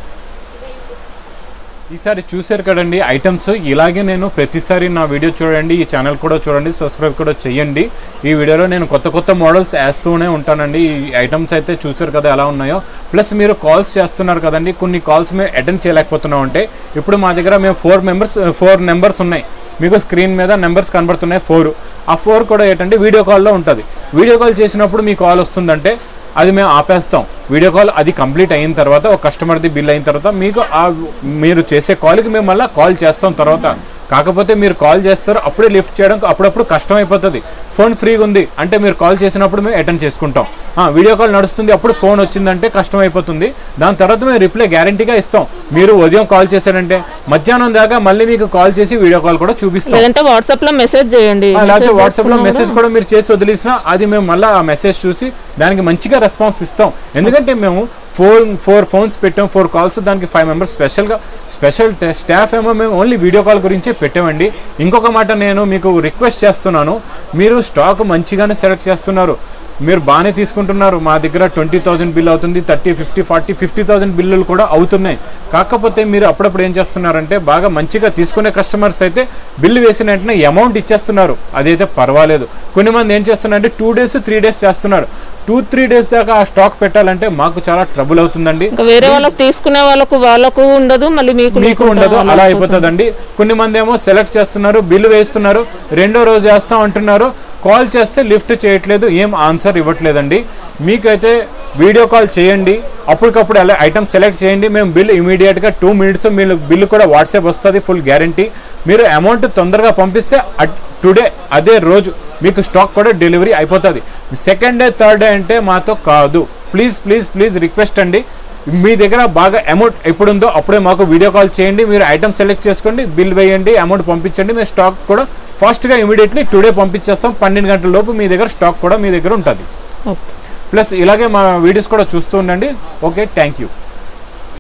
Speaker 3: ఈసారి చూశారు కదండి ఐటమ్స్ ఇలాగే నేను ప్రతిసారి నా వీడియో చూడండి ఈ ఛానల్ కూడా చూడండి సబ్స్క్రైబ్ కూడా చేయండి ఈ వీడియోలో నేను కొత్త కొత్త మోడల్స్ వేస్తూనే ఉంటానండి ఈ ఐటమ్స్ అయితే చూశారు కదా ఎలా ఉన్నాయో ప్లస్ మీరు కాల్స్ చేస్తున్నారు కదండి కొన్ని కాల్స్ మేము అటెండ్ చేయలేకపోతున్నాం అంటే ఇప్పుడు మా దగ్గర మేము ఫోర్ మెంబర్స్ ఫోర్ నెంబర్స్ ఉన్నాయి మీకు స్క్రీన్ మీద నెంబర్స్ కనబడుతున్నాయి ఫోర్ ఆ ఫోర్ కూడా ఏంటంటే వీడియో కాల్లో ఉంటుంది వీడియో కాల్ చేసినప్పుడు మీ కాల్ వస్తుందంటే అది మేము ఆపేస్తాం వీడియో కాల్ అది కంప్లీట్ అయిన తర్వాత ఒక కస్టమర్ది బిల్ అయిన తర్వాత మీకు ఆ మీరు చేసే కాల్కి మేము మళ్ళీ కాల్ చేస్తాం తర్వాత కాకపోతే మీరు కాల్ చేస్తారు అప్పుడే లిఫ్ట్ చేయడం అప్పుడప్పుడు కష్టం అయిపోతుంది ఫోన్ ఫ్రీగా ఉంది అంటే మీరు కాల్ చేసినప్పుడు మేము అటెండ్ చేసుకుంటాం ఆ, వీడియో కాల్ నడుస్తుంది అప్పుడు ఫోన్ వచ్చిందంటే కష్టం అయిపోతుంది దాని తర్వాత మేము రిప్లై గ్యారంటీగా ఇస్తాం మీరు ఉదయం కాల్ చేశారంటే మధ్యాహ్నం దాకా మళ్ళీ మీకు కాల్ చేసి వీడియో కాల్ కూడా చూపిస్తాం
Speaker 4: లేదంటే వాట్సాప్ లో మెసేజ్ చేయండి
Speaker 3: ఆ, లేకపోతే
Speaker 4: Message
Speaker 3: వాట్సాప్ లో
Speaker 4: చేసుకున్నా
Speaker 3: మెసేజ్ కూడా మీరు చేసి వదిలేసినా అది మేము మళ్ళీ ఆ మెసేజ్ చూసి దానికి మంచిగా రెస్పాన్స్ ఇస్తాం ఎందుకంటే మేము ఫోర్ ఫోర్ ఫోన్స్ పెట్టాం ఫోర్ కాల్స్ దానికి ఫైవ్ మెంబర్స్ స్పెషల్గా స్పెషల్ స్టాఫ్ ఏమో మేము ఓన్లీ వీడియో కాల్ గురించే పెట్టామండి ఇంకొక మాట నేను మీకు రిక్వెస్ట్ చేస్తున్నాను మీరు స్టాక్ మంచిగానే సెలెక్ట్ చేస్తున్నారు మీరు బాగానే తీసుకుంటున్నారు మా దగ్గర ట్వంటీ థౌసండ్ బిల్ అవుతుంది thirty fifty forty fifty thousand బిల్లులు కూడా అవుతున్నాయి కాకపోతే మీరు అప్పుడప్పుడు ఏం చేస్తున్నారంటే బాగా మంచిగా తీసుకునే కస్టమర్స్ అయితే బిల్లు వేసిన వెంటనే అమౌంట్ ఇచ్చేస్తున్నారు అదైతే పర్వాలేదు కొన్ని మంది ఏం చేస్తున్నారంటే టూ డేస్ త్రీ డేస్ చేస్తున్నారు టూ త్రీ డేస్ దాకా ఆ స్టాక్ పెట్టాలంటే మాకు చాలా ట్రబుల్ అవుతుందండి
Speaker 4: ఇంకా వేరే వాళ్ళకి తీసుకునే వాళ్ళకు వాళ్ళకు ఉండదు మళ్ళీ మీకు
Speaker 3: మీకు ఉండదు అలా అయిపోతుందండి కొన్ని మంది ఏమో సెలెక్ట్ చేస్తున్నారు బిల్లు వేస్తున్నారు రెండో రోజు చేస్తాం అంటున్నారు కాల్ చేస్తే లిఫ్ట్ చేయట్లేదు ఏం ఆన్సర్ ఇవ్వట్లేదండి మీకైతే వీడియో కాల్ చేయండి అప్పటికప్పుడు అలా ఐటమ్ సెలెక్ట్ చేయండి మేము బిల్ ఇమీడియట్గా టూ మినిట్స్ మీరు బిల్లు కూడా వాట్సాప్ వస్తుంది ఫుల్ గ్యారంటీ మీరు అమౌంట్ తొందరగా పంపిస్తే టుడే అదే రోజు మీకు స్టాక్ కూడా డెలివరీ అయిపోతుంది సెకండ్ డే థర్డ్ డే అంటే మాతో కాదు ప్లీజ్ ప్లీజ్ ప్లీజ్ రిక్వెస్ట్ అండి మీ దగ్గర బాగా అమౌంట్ ఎప్పుడుందో అప్పుడే మాకు వీడియో కాల్ చేయండి మీరు ఐటమ్ సెలెక్ట్ చేసుకోండి బిల్ వేయండి అమౌంట్ పంపించండి మేము స్టాక్ కూడా ఫాస్ట్గా ఇమీడియట్లీ టుడే పంపించేస్తాం పన్నెండు గంటల లోపు మీ దగ్గర స్టాక్ కూడా మీ దగ్గర ఉంటుంది
Speaker 4: ఓకే
Speaker 3: ప్లస్ ఇలాగే మా వీడియోస్ కూడా చూస్తూ ఉండండి ఓకే థ్యాంక్ యూ